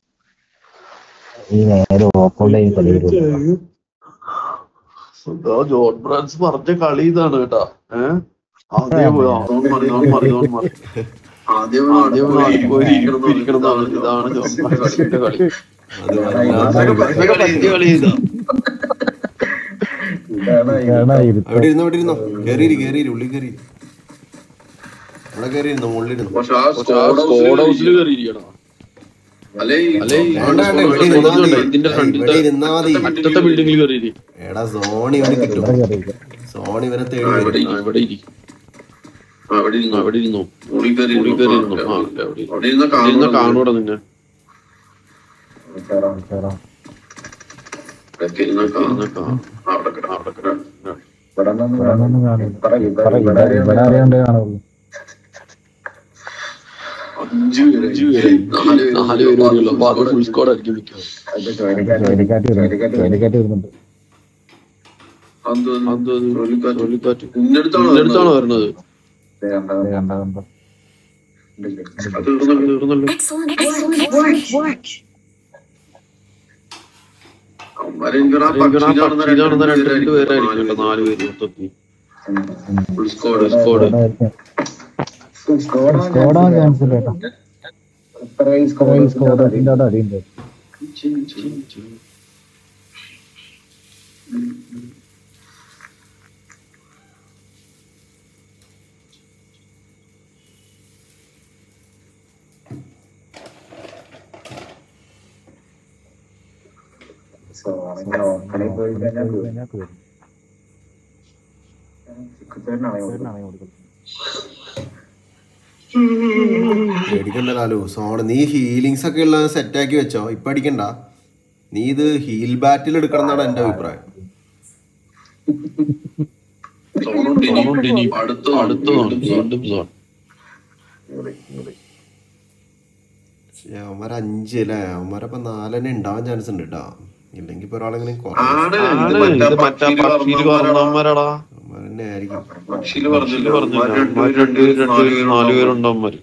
ഈ നേരെ ഓപ്പൺ കളി വരുള്ളൂ ജോൺ ബ്രാൻസ് പറഞ്ഞ കളി ഇതാണ് കേട്ടാ ഏഹ് ആദ്യം പോയി ആറോൺ മറി ഓൺ മറി ഓൺ മറി ആദ്യം ആദ്യം പോയി ഇരിക്കണം ഇരിക്കണം ഇതാണ് ജോൺ ബ്രാൻസിന്റെ കളി അത് ഇതൊക്കെ പറ്റിയ കളി ഇതാ ഇതാണ് ഇരുത്തം. അവിടെ ഇരുന്നോ അവിടെ ഇരുന്നോ കേറിയിരി കേറിയിരി ഉള്ളിൽ കേറി അവിടെ കേറിയിരുന്നോ മുള്ളിരുന്നു പക്ഷെ ആ സ്കോഡ് ഹൗസിൽ കയറിയിരിക്കണം അല്ലേ അല്ലേ ഈ വേണ്ട വേണ്ട ഇവിടെ സ്കോഡ് ഇരുന്നാ ഹൗസ് ഉണ്ട്. മതി ഇതിന്റെ ഇവിടെ ഫ്രണ്ടിലത്തെ ഇരുന്നാ മതി അറ്റത്തെ ബിൽഡിംഗിൽ കയറിയിരി എടാ സോണി ഇവന് കിട്ടും ഇവിടെ കയറിയിരിക്കാം. സോണി ഇവനെ തേടി ഇവിടെ വരും ഇരി, ഇവിടെ ഇരി അവിടെ ഇരുന്നു അവിടെ ഇരുന്നു ഉള്ളിൽ കയറി ഉള്ളിൽ ഇരുന്നു. കയറി ഇരുന്നു ആ അവിടെ ഇരി. അവിടെ ഇരുന്ന് അവിടെ ഇരുന്ന് കാണുന്നു കാണൂടാ നിന്നെ കേറാം. ഇവിടൊക്കെ ഇരുന്ന് കാണുന്നു. ഇരുന്ന് കാണും. അവിടെ കിടക്കാം. അവിടെ കിടക്കാം. ഇവിടെ ഒന്നും കാണില്ല. ഇവിടെ ഇവിടെ ഇവിടെ അറിയാണ്ടേ കാണുള്ളൂ അഞ്ച് പേര് അഞ്ച് പേര് നാല് നാല് പേര് കൂടിയുള്ളൂ അപ്പൊ അത് ഫുൾ സ്കോഡ് ആയിരിക്കും മിക്കവാറും ചുഴലിക്കാറ്റ് വരുന്നുണ്ട് ചുഴലിക്കാറ്റ് വരുന്നുണ്ട് അത് അത് ചുഴലിക്കാറ്റ്. ചുഴലിക്കാറ്റ് നിന്റെ അടുത്താണോ നിന്റെ അടുത്താണോ വരുന്നത് ദേ കണ്ട കണ്ട അത് തീർന്നല്ലോ. തീർന്നല്ലോ Excellent, excellent work. അവന്മാരെ എനിക്ക് ആ എനിക്ക് ആ പക്ഷി കാണുന്ന പക്ഷി കാണുന്ന രണ്ട് രണ്ട് പേരായിരിക്കും നാല് കേട്ടോ നാല് പേര് മൊത്തത്തിൽ ഫുൾ സ്ക്വാഡ് സ്കോഡ് സ്കോഡാൻ ചാൻസ് ഇല്ല കേട്ടോ ഇത്രയും സ്കോഡിന്റെ അവിടെ അടിയുണ്ട് പോയി കഴിഞ്ഞാൽ കഴിഞ്ഞാൽ തീർന്നു. ചിക്കത്തേനാണ് പേരിനാണ് ഞാൻ കൊടുക്കുന്നത്. പേടിക്കണ്ട ലാലു സോണ നീ ഹീലിങ്സ് ഒക്കെ ഉള്ള സെറ്റ് ആക്കി വെച്ചോ ഇപ്പൊ അടിക്കണ്ട നീ ഇത് ഹീൽ ബാറ്റിൽ എടുക്കണം എന്നാണ് എന്റെ അഭിപ്രായം സോണുണ്ട് ഇനി അടുത്ത അടുത്ത സോൺ വീണ്ടും സോൺ ശ്ശെ, അവന്മാര് അഞ്ച് അല്ലേ അവന്മാരപ്പൊ നാലെന്നെ ഉണ്ടാവാൻ ചാൻസ് ഉണ്ട് കേട്ടാ ഇല്ലെങ്കി ഇപ്പൊ ഒരാളെങ്ങനെ കുറയും ആണ് ആണ്, ഇത് മറ്റേ ഇത് മറ്റേ പക്ഷിയിൽ പറഞ്ഞവന്മാരാടാ അവന്മാരെന്നെ ആയിരിക്കും പക്ഷിയില് പറഞ്ഞില്ല പറഞ്ഞു അവന്മാര് രണ്ട് പേര് രണ്ട് പേര് നാല് പേരുണ്ട് അവന്മാര്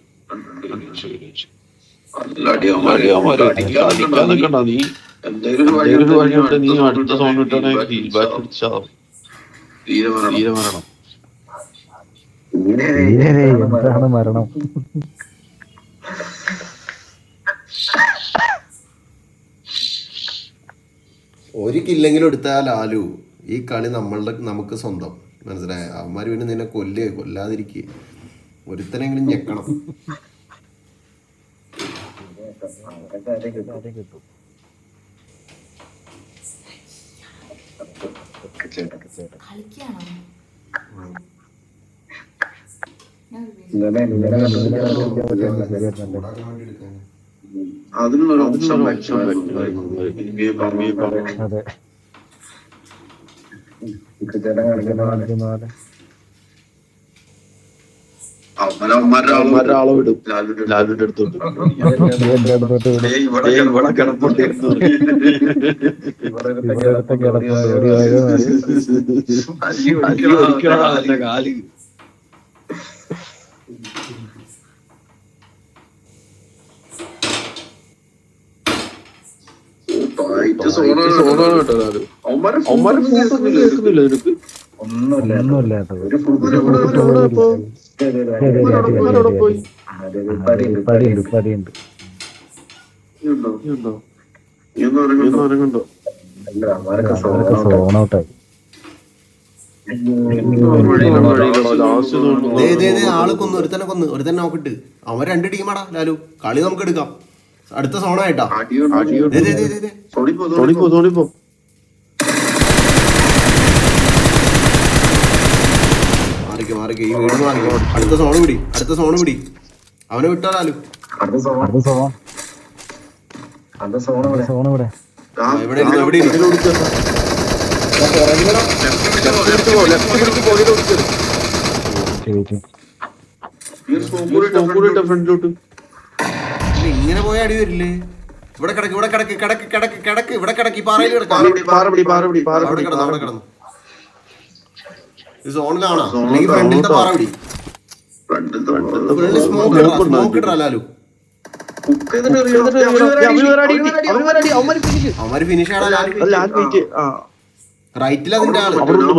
നല്ല അടിയന്മാര് അറിയാമാര് അടിക്കാൻ നിക്കണ്ട നീ എന്തെങ്കിലും ഒരു എന്തെങ്കിലും ഒരു വഴി വഴി നീ അടുത്ത സോൺ കിട്ടണമെങ്കിൽ ഹീൽ ബാറ്റ് അടിച്ചാ തീരെ മരണം. തീരെ മരണം ഏയ്, എന്താണ് മരണം ഒരു കില്ലെങ്കിലും എടുത്താൽ ലാലു ഈ കളി നമ്മളുടെ നമുക്ക് സ്വന്തം മനസ്സിലായ അവന്മാര് പിന്നെ നിന്നെ കൊല്ലുക കൊല്ലാതിരിക്കുക ഒരുത്തനെങ്കിലും ഞെക്കണം ആദ്യം കിട്ടും അതിനുള്ള ഓപ്ഷൻ ഓപ്ഷൻ വെച്ചു അതെ ചേട്ടൻ കാണിക്കുന്ന പോലെ. കാണിക്കുന്ന പോലെ അവന്മാരെ ആളെ വിടും ലാലുവിന്റെ അടുത്തോട്ട് ഇവന്റെ അടുത്തോട്ട് വിടും. ഏയ് ഇവിടെ ഇവിടെ കിടപ്പുണ്ട് ഇവിടെ ഒരു ഇവിടെ അടുത്ത കിടപ്പുണ്ട് ഒരു വഴി മാറി. അടി ഒടിക്കണ അവന്റെ കാല് സോണാണ് കേട്ടോ ലാലു അവന്മാരെ ഫോട്ടൊന്നും കേൾക്കുന്നില്ല നിനക്ക് ഒന്നുമില്ല ഒന്നുമില്ല കേട്ടോ. ഒരു ഫുഡ് ഇപ്പൊ ശരി, ശരി, അടി, അടി, അടി, അവന്മാരവിടെ അടി, പോയി അടി. പടിയുണ്ട് പടിയുണ്ട് ഉണ്ടോ നീ ഒന്ന് അനങ്ങണ്ടോ അവരൊക്കെ അവരൊക്കെ സോൺ ഔട്ടായി ലാസ്റ്റ് ദേ, ദേ, ദേ, ആള് കൊന്നു ഒരുത്തനെ കൊന്നു ഒരുത്തനെ നോക്കിട്ട് അവൻ രണ്ട് ടീമാടാ ലാലു കളി നമുക്ക് എടുക്കാം അടുത്ത സോണായിട്ടാ ദേ, ദേ, ദേ, ദേ, ദേ. സോണിപ്പോ സോണിപ്പോ മാറിക്കോ മാറിക്കോ ഈ വീട് മാറിക്കോ അടുത്ത സോണ് പിടി അടുത്ത സോണ് പിടി അവനെ വിട്ടോ ലാലു അത് സോൺ അത് സോൺ അത് സോൺ ഇവിടെ സോൺ ഇവിടെ ആ, ഇവിടെ ഇരുന്നു ഇവിടെ ഇരുന്നു ശരി ഫ്രണ്ടിലോട്ട് ഇല്ല, ഇങ്ങനെ പോയ അടി വരില്ലേ ഇവിടെ കിടക്ക് ഇവിടെ കിടക്ക് കിടക്ക് കിടക്ക് കിടക്ക് ഇവിടെ കിടക്ക് ഈ പാറയിൽ കിടക്ക് പാറപിടി പാറപിടി അവിടെ പാറപിടി കിടന്നു അവിടെ കിടന്നു ഇത് സോണിലാണോ അല്ലെങ്കിൽ ഫ്രണ്ടിലത്തെ പാറ പിടി ഫ്രണ്ടിൽ സ്മോക്ക് ഇടാ സ്മോക്ക് ഇടാ ലാലു അവന്മാര് ഫിനിഷ് ആടാ ലാലു റൈറ്റിൽ അതിന്റെ ആള്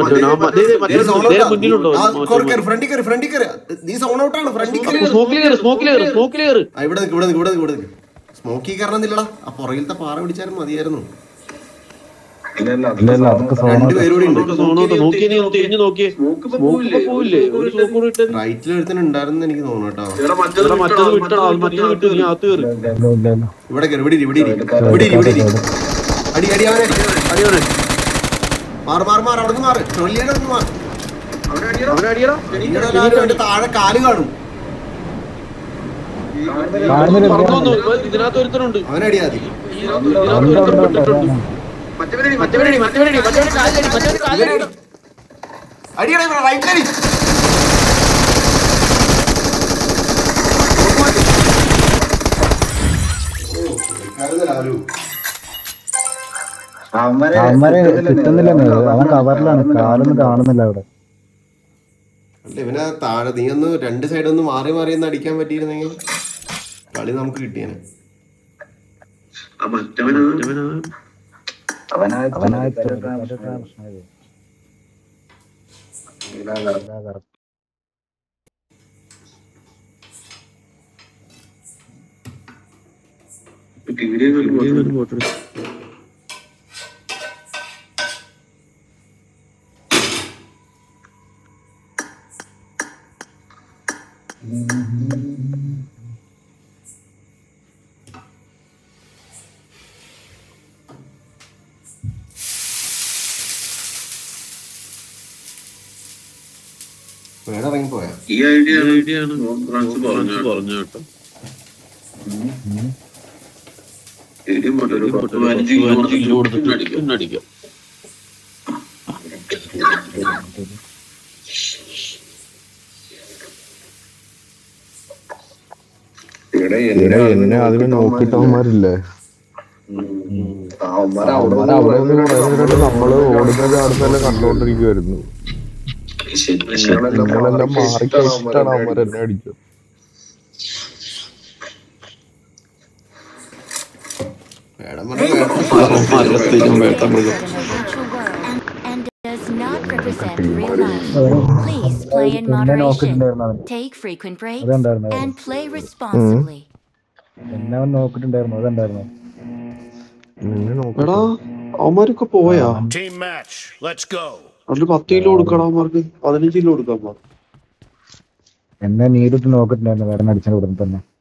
ഫ്രണ്ടിൽ കയറി ഫ്രണ്ടിൽ കയറി നീ സോൺ ഔട്ടാണ് ഫ്രണ്ടിൽ കയറി ആ, ഇവിടെ നിക്ക് ഇവിടെ നിക്ക് ഇവിടെ നിക്ക് ഇവിടെ നിക്ക് സ്മോക്കി കയറണമെന്നില്ലടാ ആ പുറകിലത്തെ പാറ പിടിച്ചാലും മതിയായിരുന്നു ഇല്ല ഇല്ല ഇല്ല ഇല്ല അതൊക്കെ സോൺ ഔട്ട് രണ്ടുപേരും ഉണ്ട് പോവില്ലേ ഒരു സോപ്പ് ഇട്ടത് റൈറ്റിൽ ഒരുത്തൻ ഉണ്ടായിരുന്നു എനിക്ക് തോന്നുന്നു കേട്ടോ ഇവിടെ മറ്റത് വിട്ടടാ മറ്റത് വിട്ട് നീ അകത്ത് കയറി ഇല്ല ഇല്ല ഇല്ല ഇവിടെ കയറി ഇവിടെ ഇരി, ഇവിടെ ഇരി. ഇവിടെ ഇരി, ഇവിടെ ഇരി. അടി അടി അവനെ അടി. അടിയോനെ മാറ് മാറ് മാറ് അവിടെ മാറ് ചൊല്ലിയുടെ ഒന്ന് മാറ് അവനെ അടിയടാ ഇവിടെ എല്ലാവരും അവന്റെ താഴെ കാല് കാണും കാണുന്നില്ല പറഞ്ഞു വന്നു ഇതിനകത്ത് ഒരുത്തനുണ്ട് അവനടിയാ മതി ഇതിനകത്ത് ഒരുത്തൻ പെട്ടിട്ടുണ്ട് മറ്റവനടി മറ്റവനടി മറ്റവനടി മറ്റവനടി കാലിലടി മറ്റവനടി കാലിലടി അടിയടാ ഇവിടെ റൈറ്റിൽ അടി അവന്മാരെ അവന്മാരെ കിട്ടുന്നില്ലെന്ന് അവൻ കവറിലാണ് കാലൊന്നും കാണുന്നില്ല അവിടെ അല്ല ഇവനെ താഴെ നീ ഒന്ന് രണ്ട് സൈഡ് ഒന്ന് മാറി മാറി ഒന്ന് അടിക്കാൻ പറ്റിയിരുന്നെങ്കിൽ കളി നമുക്ക് കിട്ടിയേനെ അവനാ അവനായിട്ട് പ്രശ്നമായി വേറെ ഇറങ്ങി പോയാ ഈ ഐഡിയ ഐഡിയാണ് പറഞ്ഞു പറഞ്ഞു കേട്ടോ ഒരു പത്ത് പതിനഞ്ച് കിലോ കൊടുത്തിട്ട് പിന്നെ അടിക്കാം ഇവിടെ ഇവിടെ എന്നെ അതിന് നോക്കിട്ടവന്മാരില്ലേ അവന്മാരെ അവിടെ അവന്മാര് അവിടെ നിന്ന് പറയുന്നത് നമ്മള് ഓടുന്നത് അടുത്തന്നെ കണ്ടോണ്ടിരിക്കുവായിരുന്നു നിങ്ങളെല്ലാം മാറി കഴിച്ചിട്ടാണ് അവന്മാർ എന്നെ അടിച്ചത് വേണം പറഞ്ഞ വേണം. Set in a virtual world and, and does not represent real life. Please play in പിന്നെ moderation. നോക്കിയിട്ടുണ്ടായിരുന്നു അവൻ Take frequent breaks അതുണ്ടായിരുന്നു and play responsibly. എന്നെ അവൻ നോക്കിയിട്ടുണ്ടായിരുന്നു അതുണ്ടായിരുന്നു നിന്നെ നോക്കി എടാ അവന്മാരൊക്കെ പോയാ Team match. Let's go. അതില് പത്ത് കിലോ കൊടുക്കണം അവന്മാർക്ക് പതിനഞ്ച് കിലോ കൊടുക്കാം എന്നെ നീരിട്ട് നോക്കിയിട്ടുണ്ടായിരുന്നു വേറെ അടിച്ചതിന്റെ ഉടനെ തന്നെ